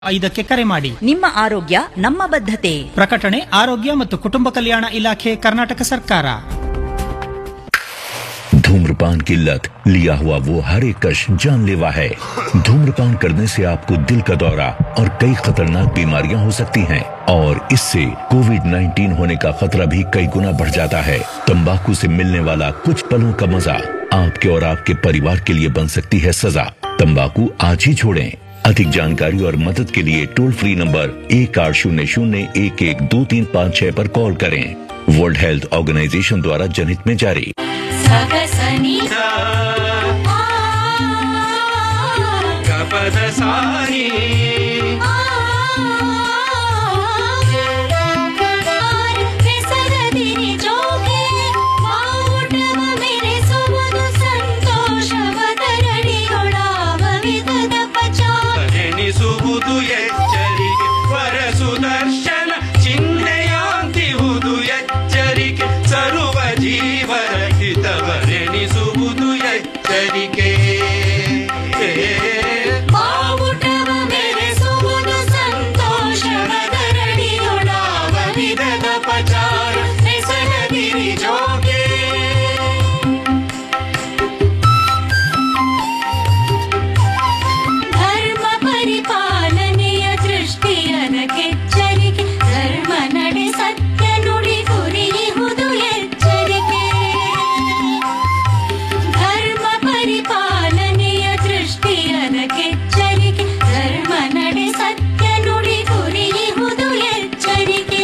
ಐದಕ್ಕೆ ಕರೆ ಮಾಡಿ ನಿಮ್ಮ ಆರೋಗ್ಯ ನಮ್ಮ ಬದ್ಧತೆ ಪ್ರಕಟಣೆ ಆರೋಗ್ಯ ಮತ್ತು ಕುಟುಂಬ ಕಲ್ಯಾಣ ಇಲಾಖೆ ಕರ್ನಾಟಕ ಸರ್ಕಾರ धूम्रपान की लत लिया हुआ वो हर एक कश जानलेवा है धूम्रपान करने से आपको दिल का दौरा और कई खतरनाक बीमारियां हो सकती हैं और इससे कोविड 19 होने का खतरा भी कई गुना बढ़ जाता है तंबाकू से मिलने वाला कुछ पलों का मजा आपके और आपके परिवार के लिए बन सकती है सजा तंबाकू आज ही छोड़ें अधिक जानकारी और मदद के लिए टोल फ्री नंबर एक आठ शून्य शून्य एक एक दो तीन पाँच छह पर कॉल करें वर्ल्ड हेल्थ ऑर्गेनाइजेशन द्वारा जनहित में जारी ಸಗಸನಿ ಗಪದ ಸಾರಿ ಹೆಸರದಿರಿ ಜೋಗೆ ಬಾವುಟವ ಮೆರೆಸುವುದು ಸಂತೋಷವ ತರಡಿಯೊಳಾವ ವಿಧದ ಪಚಾರ ಎಣಿಸುವುದು ಎಚ್ಚರಿಕೆ ವರ ಸುದರ್ಶನ ಚಿಹ್ನೆಯಾಂತಿಹುದು ಎಚ್ಚರಿಕೆ ಸರ್ವ ಜೀವರ ಹಿತವರೆಣಿಸುವುದು ಎಚ್ಚರಿಕೆ ಬಾವುಟವ ಮೆರೆಸುವುದು ಸಂತೋಷವ ತರಡಿಯೊಳಾವ ವಿಧದ ಪಚಾರ ಹೆಸರದಿರಿ ಜೋಗೆ ಧರ್ಮ ಪರಿಪಾಲನೆಯ ದೃಷ್ಟಿಯದ ಕೆಚ್ಚರಿಕೆ ಧರ್ಮ ನಡೆ ಸತ್ಯ ನುಡಿ ಗುರಿಯುವುದು ಎಚ್ಚರಿಕೆ ಧರ್ಮ ಪರಿಪಾಲನೆಯ ದೃಷ್ಟಿಯದ ಕೆಚ್ಚರಿಕೆ ಧರ್ಮ ನಡೆ ಸತ್ಯ ನುಡಿ ಗುರಿಯುವುದು ಎಚ್ಚರಿಕೆ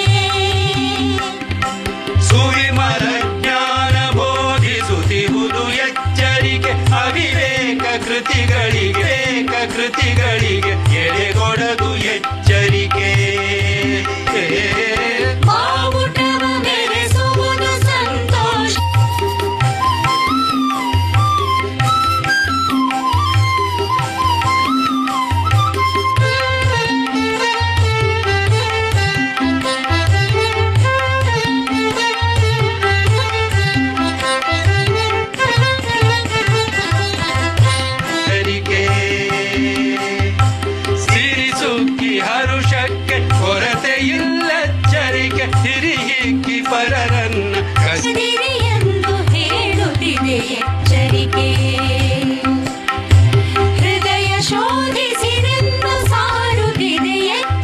ಸುವಿಮಲ ಜ್ಞಾನ ಬೋಧಿಸುತ್ತಿಹುದು ಎಚ್ಚರಿಕೆ ಅವಿವೇಕ ಕೃತಿಗಳಿಗೆ ವೇಕ ಕೃತಿಗಳಿಗೆ ಎಡೆಗೊಡದು ಎಚ್ಚರಿಕೆ ಬಾವುಟವ ಮೆರೆಸುವುದು ಸಂತೋಷ ಎಚ್ಚರಿಕೆ ಸಿರಿಸುಕ್ಕಿ ಹರುಷಕ್ಕೆ ಕೊರತೆ ಇಲ್ಲಚ್ಚರಿಕೆ ಹಿರಿಹಿಕ್ಕಿ ಪರರನ್ನ ಕಸಿ ಕಸಿದಿರಿ ಎಂದು ಹೇಳುತ್ತಿದೆ ಎಚ್ಚರಿಕೆ ಹೃದಯ ಶೋಧಿಸಿರೆಂದು ಸಾರುತ್ತಿದೆ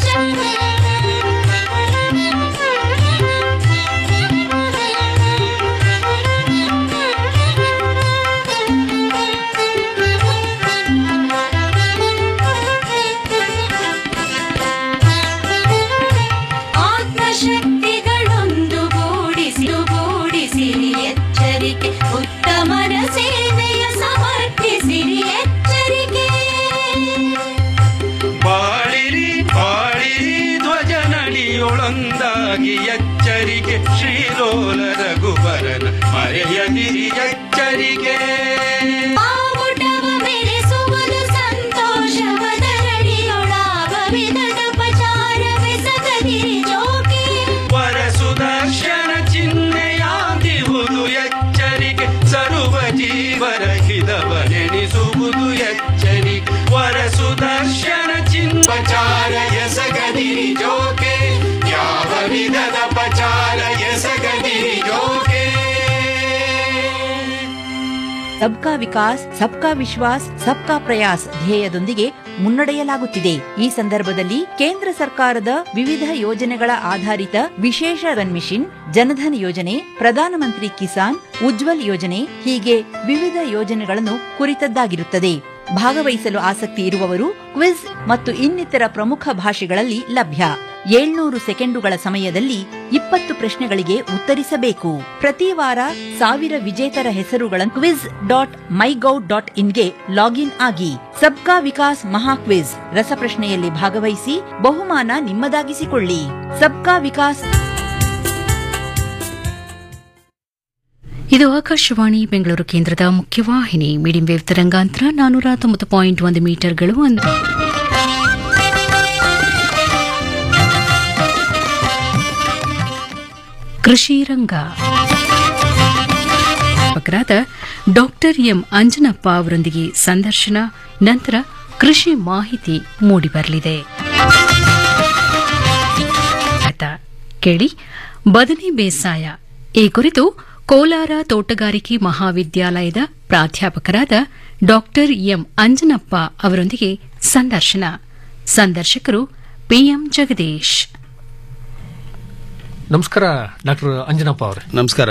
ಆತ್ಮಶಕ್ತಿಗಳೊಂದು ಗೂಡಿಸಿ ಗೂಡಿಸಿರಿ ಎಚ್ಚರಿಕೆ ಉತ್ತಮರ ಸೇವೆಯ ಸಮರ್ಪಿಸಿರಿ ಎಚ್ಚರಿಕೆ ಬಾಳಿರಿ ಬಾಳಿರಿ ಧ್ವಜ ನಡಿಯೊಳೊಂದಾಗಿ ಎಚ್ಚರಿಕೆ ಶ್ರೀಲೋಲ ರಘುವರನ ಮರೆಯದಿರಿ ಎಚ್ಚರಿಕೆ ಬಾವುಟವ ಮೆರೆಸುವುದು ಸಂತೋಷವ ತರಡಿಯೊಳಾವ ವಿಧದ ಪಚಾರವೆಸಗದಿರಿ ಜೋಕೆ ವರ ಸುದರ್ಶನ ಚಿಹ್ನೆಯಾಂದಿಹುದು ಎಚ್ಚರಿಕೆ ಸರ್ವ ಜೀವರ ಹಿತವನೆಣಿಸುವುದು ಎಚ್ಚರಿಕೆ ವರ ಸುದರ್ಶನ ಚಿಹ್ನಚಾರ ಎಸಗದಿರಿ ಜೋಕೆ ಯಾವ ವಿಧದ ಪಚಾರ ಎಸಗದಿರಿ ಜೋಕೆ ಸಬ್ಕಾ ವಿಕಾಸ್ ಸಬ್ಕಾ ವಿಶ್ವಾಸ್ ಸಬ್ಕಾ ಪ್ರಯಾಸ್ ಧ್ಯೇಯದೊಂದಿಗೆ ಮುನ್ನಡೆಯಲಾಗುತ್ತಿದೆ ಈ ಸಂದರ್ಭದಲ್ಲಿ ಕೇಂದ್ರ ಸರ್ಕಾರದ ವಿವಿಧ ಯೋಜನೆಗಳ ಆಧಾರಿತ ವಿಶೇಷ ರನ್ ಮಿಷನ್ ಜನಧನ್ ಯೋಜನೆ ಪ್ರಧಾನಮಂತ್ರಿ ಕಿಸಾನ್ ಉಜ್ವಲ್ ಯೋಜನೆ ಹೀಗೆ ವಿವಿಧ ಯೋಜನೆಗಳನ್ನು ಕುರಿತದ್ದಾಗಿರುತ್ತದೆ ಭಾಗವಹಿಸಲು ಆಸಕ್ತಿ ಇರುವವರು ಕ್ವಿಜ್ ಮತ್ತು ಇನ್ನಿತರ ಪ್ರಮುಖ ಭಾಷೆಗಳಲ್ಲಿ ಲಭ್ಯ ಏಳ್ನೂರು ಸೆಕೆಂಡುಗಳ ಸಮಯದಲ್ಲಿ ಇಪ್ಪತ್ತು ಪ್ರಶ್ನೆಗಳಿಗೆ ಉತ್ತರಿಸಬೇಕು ಪ್ರತಿ ವಾರ ಸಾವಿರ ವಿಜೇತರ ಹೆಸರುಗಳನ್ನು ಕ್ವಿಜ್ ಡಾಟ್ ಮೈಗೌ ಡಾಟ್ ಇನ್ಗೆ ಲಾಗಿನ್ ಆಗಿ ಸಬ್ಕಾ ವಿಕಾಸ್ ಮಹಾ ಕ್ವಿಜ್ ರಸಪ್ರಶ್ನೆಯಲ್ಲಿ ಭಾಗವಹಿಸಿ ಬಹುಮಾನ ನಿಮ್ಮದಾಗಿಸಿಕೊಳ್ಳಿ ಸಬ್ಕಾ ವಿಕಾಸ್ ಇದು ಆಕಾಶವಾಣಿ ಬೆಂಗಳೂರು ಕೇಂದ್ರದ ಮುಖ್ಯವಾಹಿನಿ ಮೀಡಿಯಂ ವೇವ್ ತರಂಗಾಂತರ ನಾನೂರ ತೊಂಬತ್ತು ಪಾಯಿಂಟ್ ಒಂದು ಮೀಟರ್ಗಳು ಒಂದು ಕೃಷಿ ರಂಗ ಪ್ರಾಧ್ಯಾಪಕರಾದ ಡಾಕ್ಟರ್ ಎಂ ಅಂಜನಪ್ಪ ಅವರೊಂದಿಗೆ ಸಂದರ್ಶನ ನಂತರ ಕೃಷಿ ಮಾಹಿತಿ ಮೂಡಿಬರಲಿದೆ ಆಯ್ತಾ ಕೇಳಿ ಬದನೆ ಬೇಸಾಯ ಈ ಕುರಿತು ಕೋಲಾರ ತೋಟಗಾರಿಕೆ ಮಹಾವಿದ್ಯಾಲಯದ ಪ್ರಾಧ್ಯಾಪಕರಾದ ಡಾಕ್ಟರ್ ಎಂ ಅಂಜನಪ್ಪ ಅವರೊಂದಿಗೆ ಸಂದರ್ಶನ ಸಂದರ್ಶಕರು ಪಿಎಂ ಜಗದೀಶ್ ನಮಸ್ಕಾರ ಡಾಕ್ಟರ್ ಅಂಜನಪ್ಪ ಅವರೇ ನಮಸ್ಕಾರ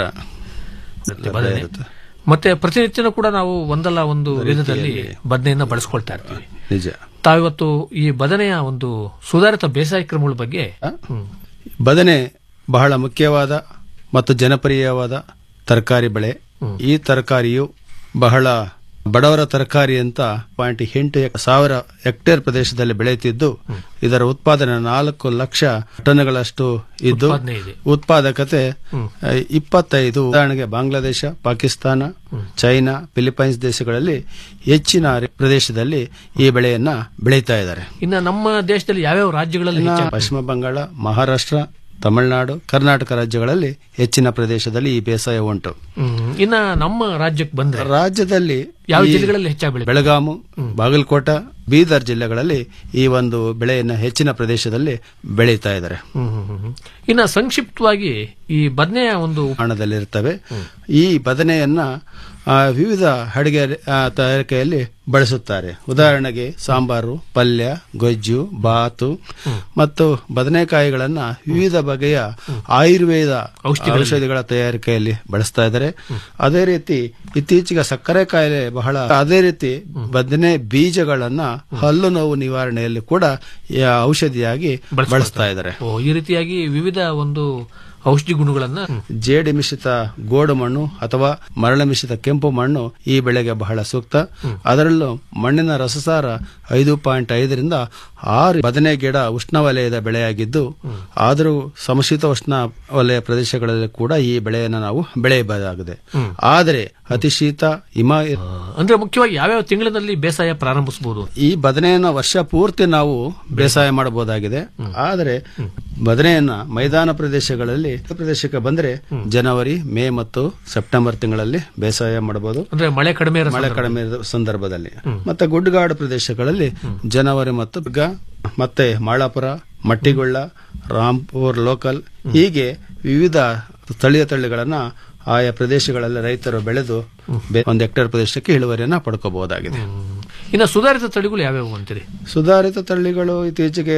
ಬದನೆ. ಮತ್ತೆ ಪ್ರತಿನಿತ್ಯನೂ ಕೂಡ ನಾವು ಒಂದಲ್ಲ ಒಂದು ವಿಧದಲ್ಲಿ ಬದನೆಯನ್ನ ಬಳಸ್ಕೊಳ್ತಾ ಇರ್ತೀವಿ ನಿಜ ತಾವಿವತ್ತು ಈ ಬದನೆಯ ಒಂದು ಸುಧಾರಿತ ಬೇಸಾಯ ಕ್ರಮಗಳ ಬಗ್ಗೆ ಹ್ಮ್. ಬದನೆ ಬಹಳ ಮುಖ್ಯವಾದ ಮತ್ತು ಜನಪ್ರಿಯವಾದ ತರಕಾರಿ ಬೆಳೆ ಈ ತರಕಾರಿಯು ಬಹಳ ಬಡವರ ತರಕಾರಿ ಅಂತ ಪಾಯಿಂಟ್ ಎಂಟು ಎಕ್- ಸಾವಿರ ಹೆಕ್ಟೇರ್ ಪ್ರದೇಶದಲ್ಲಿ ಬೆಳೆಯುತ್ತಿದ್ದು ಇದರ ಉತ್ಪಾದನೆ ನಾಲ್ಕು ಲಕ್ಷ ಟನ್ಗಳಷ್ಟು ಇದ್ದು ಉತ್ಪಾದನೆ ಇದೆ. ಉತ್ಪಾದಕತೆ ಆ, ಇಪ್ಪತ್ತೈದು ಉದಾಹರಣೆಗೆ ಬಾಂಗ್ಲಾದೇಶ ಪಾಕಿಸ್ತಾನ ಚೈನಾ ಫಿಲಿಪೈನ್ಸ್ ದೇಶಗಳಲ್ಲಿ ಹೆಚ್ಚಿನ ಪ್ರದೇಶದಲ್ಲಿ ಈ ಬೆಳೆಯನ್ನ ಬೆಳೀತಾ ಇದ್ದಾರೆ ಇನ್ನ ನಮ್ಮ ದೇಶದಲ್ಲಿ ಯಾವ್ಯಾವ ರಾಜ್ಯಗಳಲ್ಲಿ ಇನ್ನ ಹೆಚ್ಚಾಗಿ- ಪಶ್ಚಿಮ ಬಂಗಾಳ ಮಹಾರಾಷ್ಟ್ರ ತಮಿಳುನಾಡು ಕರ್ನಾಟಕ ರಾಜ್ಯಗಳಲ್ಲಿ ಹೆಚ್ಚಿನ ಪ್ರದೇಶದಲ್ಲಿ ಈ ಬೇಸಾಯ ಉಂಟು ಹ್ಮ್. ಇನ್ನ ನಮ್ಮ ರಾಜ್ಯಕ್ಕೆ ಬಂದ್ರೆ ರಾಜ್ಯದಲ್ಲಿ ಯಾವ ಈ ಜಿಲ್ಲೆಗಳಲ್ಲಿ ಹೆಚ್ಚಾಗಿ ಬೆಳೆ ಬೆಳಗಾಮು ಬಾಗಲಕೋಟ ಬೀದರ್ ಜಿಲ್ಲೆಗಳಲ್ಲಿ ಈ ಒಂದು ಬೆಳೆಯನ್ನು ಹೆಚ್ಚಿನ ಪ್ರದೇಶದಲ್ಲಿ ಬೆಳೀತಾ ಇದ್ದಾರೆ ಹ್ಮ್, ಹ್ಮ್, ಹ್ಮ್, ಹ್ಮ್. ಇನ್ನ ಸಂಕ್ಷಿಪ್ತವಾಗಿ ಈ ಬದನೆಯ ಒಂದು ಹಣದಲ್ಲಿರ್ತವೆ ಈ ಬದನೆಯನ್ನ ಆ, ವಿವಿಧ ಅಡುಗೆ ಆ, ತಯಾರಿಕೆಯಲ್ಲಿ ಬಳಸುತ್ತಾರೆ ಉದಾಹರಣೆಗೆ ಸಾಂಬಾರು ಪಲ್ಯ ಗೊಜ್ಜು ಬಾತು ಮತ್ತು ಬದನೆಕಾಯಿಗಳನ್ನ ವಿವಿಧ ಬಗೆಯ ಆಯುರ್ವೇದ ಔಷಧಿಗಳ ತಯಾರಿಕೆಯಲ್ಲಿ ಬಳಸ್ತಾ ಇದ್ದಾರೆ ಅದೇ ರೀತಿ ಇತ್ತೀಚೆಗೆ ಸಕ್ಕರೆ ಕಾಯಿಲೆ ಬಹಳ ಅದೇ ರೀತಿ ಬದನೆ ಬೀಜಗಳನ್ನ ಹಲ್ಲು ನೋವು ನಿವಾರಣೆಯಲ್ಲಿ ಕೂಡ ಈ ಔಷಧಿಯಾಗಿ ಬಳಸ್ತಾ ಇದ್ದಾರೆ ಓ, ಈ ರೀತಿಯಾಗಿ ವಿವಿಧ ಒಂದು ಔಷಧಿ ಗುಣಗಳನ್ನ ಜೇಡಿ ಮಿಶ್ರಿತ ಗೋಡು ಮಣ್ಣು ಅಥವಾ ಮರಳು ಮಿಶ್ರಿತ ಕೆಂಪು ಮಣ್ಣು ಈ ಬೆಳೆಗೆ ಬಹಳ ಸೂಕ್ತ ಅದರಲ್ಲೂ ಮಣ್ಣಿನ ರಸಸಾರ ಐದು ಪಾಯಿಂಟ್ ಐದರಿಂದ ಆರು ಬದನೆ ಗಿಡ ಉಷ್ಣವಲಯದ ಬೆಳೆಯಾಗಿದ್ದು ಆದರೂ ಸಮಶೀತ ಉಷ್ಣ ವಲಯ ಪ್ರದೇಶಗಳಲ್ಲಿ ಕೂಡ ಈ ಬೆಳೆಯನ್ನು ನಾವು ಬೆಳೆಯಬಹುದಾಗಿದೆ ಆದರೆ ಅತಿ ಶೀತ ಹಿಮ ಅಂದ್ರೆ ಮುಖ್ಯವಾಗಿ ಯಾವ್ಯಾವ ತಿಂಗಳಿನಲ್ಲಿ ಬೇಸಾಯ ಪ್ರಾರಂಭಿಸಬಹುದು ಈ ಬದನೆಯನ್ನ ವರ್ಷ ಪೂರ್ತಿ ನಾವು ಬೇಸಾಯ ಮಾಡಬಹುದಾಗಿದೆ ಆದರೆ ಬದನೆಯನ್ನ ಮೈದಾನ ಪ್ರದೇಶಗಳಲ್ಲಿ ಪ್ರದೇಶಕ್ಕೆ ಬಂದ್ರೆ ಜನವರಿ ಮೇ ಮತ್ತು ಸೆಪ್ಟೆಂಬರ್ ತಿಂಗಳಲ್ಲಿ ಬೇಸಾಯ ಮಾಡಬಹುದು ಅಂದ್ರೆ ಮಳೆ ಕಡಿಮೆ ಇರೋ ಮಳೆ ಕಡಿಮೆ ಇರೋ ಸಂದರ್ಭದಲ್ಲಿ ಮತ್ತೆ ಗುಡ್ಡಗಾಡು ಪ್ರದೇಶಗಳಲ್ಲಿ ಜನವರಿ ಮತ್ತು ಗ ಮತ್ತೆ ಮಾಳಾಪುರ ಮಟ್ಟಿಗೊಳ್ಳ ರಾಂಪುರ್ ಲೋಕಲ್ ಹೀಗೆ ವಿವಿಧ ಸ್ಥಳೀಯ ತಳಿಗಳನ್ನ ಆಯಾ ಪ್ರದೇಶಗಳಲ್ಲಿ ರೈತರು ಬೆಳೆದು ಬೆ- ಒಂದು ಹೆಕ್ಟೇರ್ ಪ್ರದೇಶಕ್ಕೆ ಇಳುವರಿಯನ್ನ ಪಡ್ಕೋಬಹುದಾಗಿದೆ ಇನ್ನ ಸುಧಾರಿತ ತಳಿಗಳು ಯಾವ್ಯಾವು ಅಂತೀರಿ ಸುಧಾರಿತ ತಳಿಗಳು ಇತ್ತೀಚೆಗೆ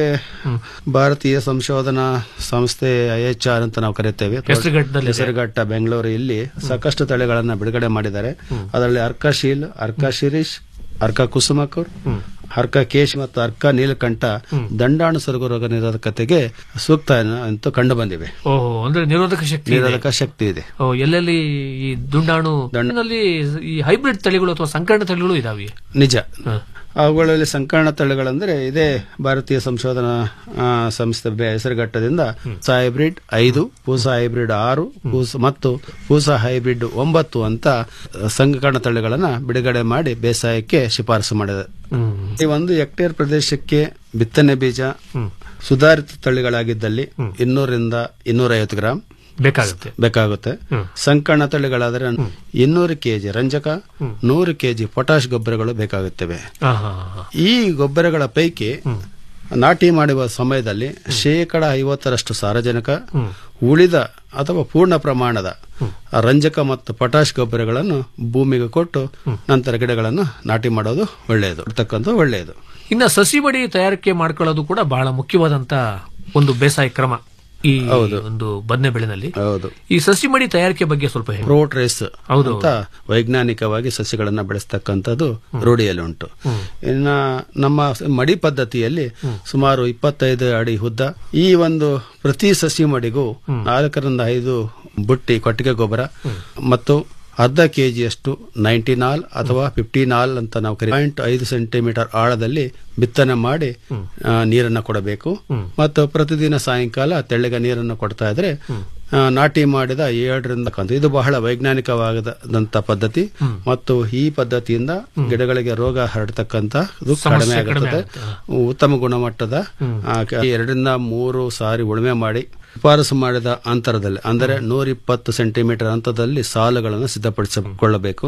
ಭಾರತೀಯ ಸಂಶೋಧನಾ ಸಂಸ್ಥೆ ಐಎಚ್ಆರ್ ಅಂತ ನಾವು ಕರೆಯುತ್ತೇವೆ ಹೆಸರುಘಟ್ಟದಲ್ಲಿ ಇದೆ. ಹೆಸರುಘಟ್ಟ ಬೆಂಗಳೂರು ಇಲ್ಲಿ ಸಾಕಷ್ಟು ತಳಿಗಳನ್ನ ಬಿಡುಗಡೆ ಮಾಡಿದ್ದಾರೆ ಅದರಲ್ಲಿ ಅರ್ಕಶೀಲ್ ಅರ್ಕ ಶಿರೀಶ್ ಅರ್ಕ ಕುಸುಮಕೂರ್ ಅರ್ಕ ಕೇಶ್ ಮತ್ತು ಅರ್ಕ ನೀಲಕಂಠ ದಂಡಾಣು ಸೊರಗು ರೋಗ ನಿರೋಧಕತೆಗೆ ಸೂಕ್ತ ಅಂತ ಕಂಡು ಬಂದಿವೆ ಓಹೋ ಅಂದ್ರೆ ನಿರೋಧಕ ಶಕ್ತಿ ಇದೆ. ನಿರೋಧಕ ಶಕ್ತಿ ಇದೆ ಓ, ಎಲ್ಲೆಲ್ಲಿ ಈ ದುಂಡಾಣು ದಂಡಿನಲ್ಲಿ ಈ ಹೈಬ್ರಿಡ್ ತಳಿಗಳು ಅಥವಾ ಸಂಕರಣ ತಳಿಗಳು ಇದಾವೆ ನಿಜ ಅವುಗಳಲ್ಲಿ ಸಂಕರಣ ತಳಿಗಳಂದ್ರೆ ಇದೇ ಭಾರತೀಯ ಸಂಶೋಧನಾ ಆ, ಸಂಸ್ಥೆ ಬೆ- ಹೆಸರುಘಟ್ಟದಿಂದ ಪೂಸ ಹೈಬ್ರಿಡ್ ಐದು ಪೂಸ ಹೈಬ್ರಿಡ್ ಆರು ಪೂಸ ಮತ್ತು ಪೂಸ ಹೈಬ್ರಿಡ್ ಒಂಬತ್ತು ಅಂತ ಸಂಕರಣ ತಳಿಗಳನ್ನ ಬಿಡುಗಡೆ ಮಾಡಿ ಬೇಸಾಯಕ್ಕೆ ಶಿಫಾರಸು ಮಾಡಿದೆ ಈ ಒಂದು ಹೆಕ್ಟೇರ್ ಪ್ರದೇಶಕ್ಕೆ ಬಿತ್ತನೆ ಬೀಜ ಸುಧಾರಿತ ತಳಿಗಳಾಗಿದ್ದಲ್ಲಿ ಇನ್ನೂರಿಂದ ಇನ್ನೂರೈವತ್ತು ಗ್ರಾಂ ಬೇಕಾಗುತ್ತೆ ಬೇಕಾಗುತ್ತೆ ಸಂಕರಣ ತಳಿಗಳಾದರೆ ಇನ್ನೂರು ಕೆಜಿ ರಂಜಕ ನೂರು ಕೆಜಿ ಪೊಟಾಶ್ ಗೊಬ್ಬರಗಳು ಬೇಕಾಗುತ್ತವೆ ಹಾ, ಹಾ, ಹಾ. ಈ ಗೊಬ್ಬರಗಳ ಪೈಕಿ ನಾಟಿ ಮಾಡುವ ಸಮಯದಲ್ಲಿ ಶೇಕಡ ಐವತ್ತರಷ್ಟು ಸಾರಜನಕ ಉಳಿದ ಅಥವಾ ಪೂರ್ಣ ಪ್ರಮಾಣದ ರಂಜಕ ಮತ್ತು ಪೊಟಾಶ್ ಗೊಬ್ಬರಗಳನ್ನು ಭೂಮಿಗೆ ಕೊಟ್ಟು ನಂತರ ಗಿಡಗಳನ್ನು ನಾಟಿ ಮಾಡೋದು ಒಳ್ಳೆಯದು ಇರ್ತಕ್ಕಂಥ ಒಳ್ಳೆಯದು ಇನ್ನ ಸಸಿ ಬಡಿ ತಯಾರಿಕೆ ಮಾಡ್ಕೊಳ್ಳೋದು ಕೂಡ ಬಹಳ ಮುಖ್ಯವಾದಂತ ಒಂದು ಬೇಸಾಯ ಕ್ರಮ ಈ ಒಂದು ಬದನೆ ಬೆಳೆನಲ್ಲಿ ಹೌದು ಈ ಸಸಿ ಮಡಿ ತಯಾರಿಕೆ ಬಗ್ಗೆ ಸ್ವಲ್ಪ ಹೇಳಿ ಪ್ರೋಟ್ ರೇಸ್ ಹೌದು, ಅಂತ ವೈಜ್ಞಾನಿಕವಾಗಿ ಸಸ್ಯಗಳನ್ನ ಬೆಳೆಸ್ತಕ್ಕಂಥದ್ದು ರೂಢಿಯಲ್ಲಿ ಉಂಟು ಇನ್ನ ನಮ್ಮ ಮಡಿ ಪದ್ಧತಿಯಲ್ಲಿ ಸುಮಾರು ಇಪ್ಪತ್ತೈದು ಅಡಿ ಉದ್ದ ಈ ಒಂದು ಪ್ರತಿ ಸಸಿ ಮಡಿಗೂ ನಾಲ್ಕರಿಂದ ಐದು ಬುಟ್ಟಿ ಕೊಟ್ಟಿಗೆ ಗೊಬ್ಬರ ಮತ್ತು ಅರ್ಧ ಕೆಜಿಯಷ್ಟು ನೈಂಟಿ ನಾಲ್ ಅಥವಾ ಫಿಫ್ಟಿ ನಾಲ್ ಅಂತ ನಾವು ಕರಿ ಪಾಯಿಂಟ್ ಐದು ಸೆಂಟಿಮೀಟರ್ ಆಳದಲ್ಲಿ ಬಿತ್ತನೆ ಮಾಡಿ ಆ, ನೀರನ್ನು ಕೊಡಬೇಕು ಮತ್ತು ಪ್ರತಿದಿನ ಸಾಯಂಕಾಲ ತೆಳ್ಳಗೆ ನೀರನ್ನು ಕೊಡ್ತಾ ಇದ್ರೆ ಆ, ನಾಟಿ ಮಾಡಿದ ಏಳರಿಂದ ಕಂತು ಇದು ಬಹಳ ವೈಜ್ಞಾನಿಕವಾದಂತ ಪದ್ಧತಿ ಮತ್ತು ಈ ಪದ್ಧತಿಯಿಂದ ಗಿಡಗಳಿಗೆ ರೋಗ ಹರಡ್ತಕ್ಕಂತ ಇದು ಕಡಿಮೆ ಆಗುತ್ತದೆ ಉತ್ತಮ ಗುಣಮಟ್ಟದ ಆ, ಕ- ಎರಡರಿಂದ ಮೂರು ಸಾರಿ ಉಳುಮೆ ಮಾಡಿ ಶಿಫಾರಸು ಮಾಡಿದ ಅಂತರದಲ್ಲಿ ಅಂದರೆ ನೂರ ಇಪ್ಪತ್ತು ಸೆಂಟಿಮೀಟರ್ ಅಂತರದಲ್ಲಿ ಸಾಲುಗಳನ್ನು ಸಿದ್ಧಪಡಿಸಿಕೊಳ್ಳಬೇಕು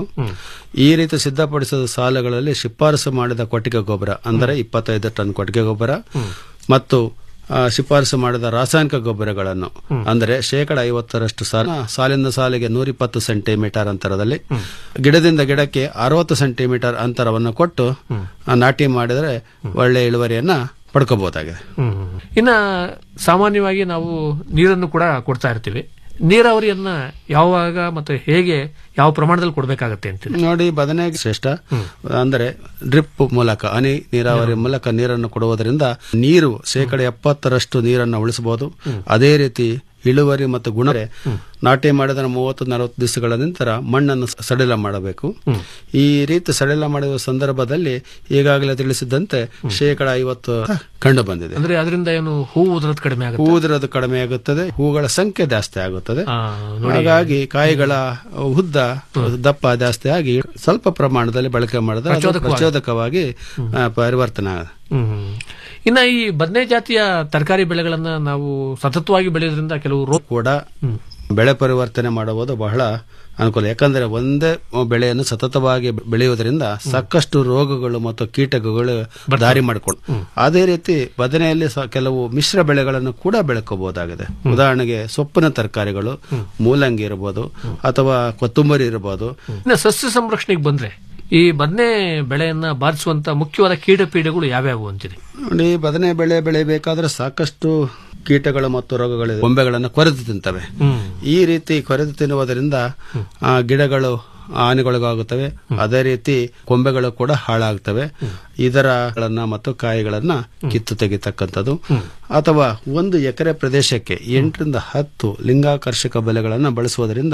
ಈ ರೀತಿ ಸಿದ್ಧಪಡಿಸಿದ ಸಾಲುಗಳಲ್ಲಿ ಶಿಫಾರಸು ಮಾಡಿದ ಕೊಟ್ಟಿಗೆ ಗೊಬ್ಬರ ಅಂದರೆ ಇಪ್ಪತ್ತೈದು ಟನ್ ಕೊಟ್ಟಿಗೆ ಗೊಬ್ಬರ ಮತ್ತು ಆ, ಶಿಫಾರಸು ಮಾಡಿದ ರಾಸಾಯನಿಕ ಗೊಬ್ಬರಗಳನ್ನು ಅಂದರೆ ಶೇಕಡ ಐವತ್ತರಷ್ಟು ಸಾಲ ಸಾಲಿನ ಸಾಲಿಗೆ ನೂರಿಪ್ಪತ್ತು ಸೆಂಟಿಮೀಟರ್ ಅಂತರದಲ್ಲಿ ಗಿಡದಿಂದ ಗಿಡಕ್ಕೆ ಅರವತ್ತು ಸೆಂಟಿಮೀಟರ್ ಅಂತರವನ್ನು ಕೊಟ್ಟು ಆ, ನಾಟಿ ಮಾಡಿದರೆ ಒಳ್ಳೆ ಇಳುವರಿಯನ್ನ ಪಡ್ಕೋಬಹುದಾಗಿದೆ ಇನ್ನ ಸಾಮಾನ್ಯವಾಗಿ ನಾವು ನೀರನ್ನು ಕೂಡ ಕೊಡ್ತಾ ಇರ್ತೀವಿ ನೀರಾವರಿಯನ್ನ ಯಾವಾಗ ಮತ್ತೆ ಹೇಗೆ ಯಾವ ಪ್ರಮಾಣದಲ್ಲಿ ಕೊಡಬೇಕಾಗತ್ತೆ ಅಂತೀರಿ ನೋಡಿ ಬದನೆ ಶ್ರೇಷ್ಠ ಅಂದರೆ ಡ್ರಿಪ್ ಮೂಲಕ ಹನಿ ನೀರಾವರಿ ಮೂಲಕ ನೀರನ್ನು ಕೊಡುವುದರಿಂದ ನೀರು ಶೇಕಡ ಎಪ್ಪತ್ತರಷ್ಟು ನೀರನ್ನು ಉಳಿಸಬಹುದು ಅದೇ ರೀತಿ ಇಳುವರಿ ಮತ್ತು ಗುಣ ನಾಟಿ ಮಾಡಿದ ಮೂವತ್ತು ನಲವತ್ತು ದಿವಸಗಳ ನಂತರ ಮಣ್ಣನ್ನು ಸಡಿಲ ಮಾಡಬೇಕು ಈ ರೀತಿ ಸಡಿಲ ಮಾಡುವ ಸಂದರ್ಭದಲ್ಲಿ ಈಗಾಗಲೇ ತಿಳಿಸಿದಂತೆ ಶೇಕಡ ಐವತ್ತು ಕಂಡು ಬಂದಿದೆ ಅಂದ್ರೆ ಅದರಿಂದ ಏನು ಹೂವು ಉದುರೋದು ಕಡಿಮೆ ಆಗುತ್ತೆ ಹೂದಿರೋದು ಕಡಿಮೆ ಆಗುತ್ತದೆ ಹೂಗಳ ಸಂಖ್ಯೆ ಜಾಸ್ತಿ ಆಗುತ್ತದೆ ಆ, ನೋಡಿ. ಹಾಗಾಗಿ ಕಾಯಿಗಳ ಉದ್ದ ದಪ್ಪ ಜಾಸ್ತಿ ಆಗಿ ಸ್ವಲ್ಪ ಪ್ರಮಾಣದಲ್ಲಿ ಬಳಕೆ ಮಾಡಿದ್ರೆ ಅದು ಪ್ರಚೋದಕವಾಗಿ. ಪ್ರಚೋದಕವಾಗಿ ಆ, ಪರಿವರ್ತನೆ ಆಗುತ್ತೆ. ಹ್ಮ್ ಇನ್ನ ಈ ಬದನೆ ಜಾತಿಯ ತರಕಾರಿ ಬೆಳೆಗಳನ್ನ ನಾವು ಸತತವಾಗಿ ಬೆಳೆಯೋದ್ರಿಂದ ಕೆಲವು ರೋಗ ಕೂಡ ಬೆಳೆ ಪರಿವರ್ತನೆ ಮಾಡುವುದು ಬಹಳ ಅನುಕೂಲ ಯಾಕಂದ್ರೆ ಒಂದೇ ಬೆಳೆಯನ್ನು ಸತತವಾಗಿ ಬೆಳೆಯುವುದರಿಂದ ಸಾಕಷ್ಟು ರೋಗಗಳು ಮತ್ತು ಕೀಟಗಳು ದಾರಿ ಮಾಡಿಕೊಂಡು ಅದೇ ರೀತಿ ಬದನೆಯಲ್ಲಿ ಸಹ ಕೆಲವು ಮಿಶ್ರ ಬೆಳೆಗಳನ್ನು ಕೂಡ ಬೆಳಕೋಬಹುದಾಗಿದೆ ಉದಾಹರಣೆಗೆ ಸೊಪ್ಪಿನ ತರಕಾರಿಗಳು ಮೂಲಂಗಿ ಇರಬಹುದು ಅಥವಾ ಕೊತ್ತಂಬರಿ ಇರಬಹುದು ಇನ್ನ ಸಸ್ಯ ಸಂರಕ್ಷಣೆಗೆ ಬಂದ್ರೆ ಈ ಬದನೆ ಬೆಳೆಯನ್ನ ಬಾಧಿಸುವಂತ ಮುಖ್ಯವಾದ ಕೀಟಪೀಡೆಗಳು ಯಾವ್ಯಾವು ಅಂತೀರಿ ನೋಡಿ ಬದನೆ ಬೆಳೆ ಬೆಳೆಯಬೇಕಾದ್ರೆ ಸಾಕಷ್ಟು ಕೀಟಗಳು ಮತ್ತು ರೋಗಗಳು ಗೊಂಬೆಗಳನ್ನು ಕೊರೆದು ತಿಂತವೆ ಈ ರೀತಿ ಕೊರೆದು ತಿನ್ನುವುದರಿಂದ ಆ, ಗಿಡಗಳು ಹಾನಿಗೊಳಗಾಗುತ್ತವೆ ಅದೇ ರೀತಿ ಕೊಂಬೆಗಳು ಕೂಡ ಹಾಳಾಗ್ತವೆ ಇದರಗಳನ್ನ ಮತ್ತು ಕಾಯಿಗಳನ್ನ ಕಿತ್ತು ತೆಗಿತಕ್ಕಂಥದ್ದು ಅಥವಾ ಒಂದು ಎಕರೆ ಪ್ರದೇಶಕ್ಕೆ ಎಂಟರಿಂದ ಹತ್ತು ಲಿಂಗಾಕರ್ಷಕ ಬೆಲೆಗಳನ್ನು ಬಳಸುವುದರಿಂದ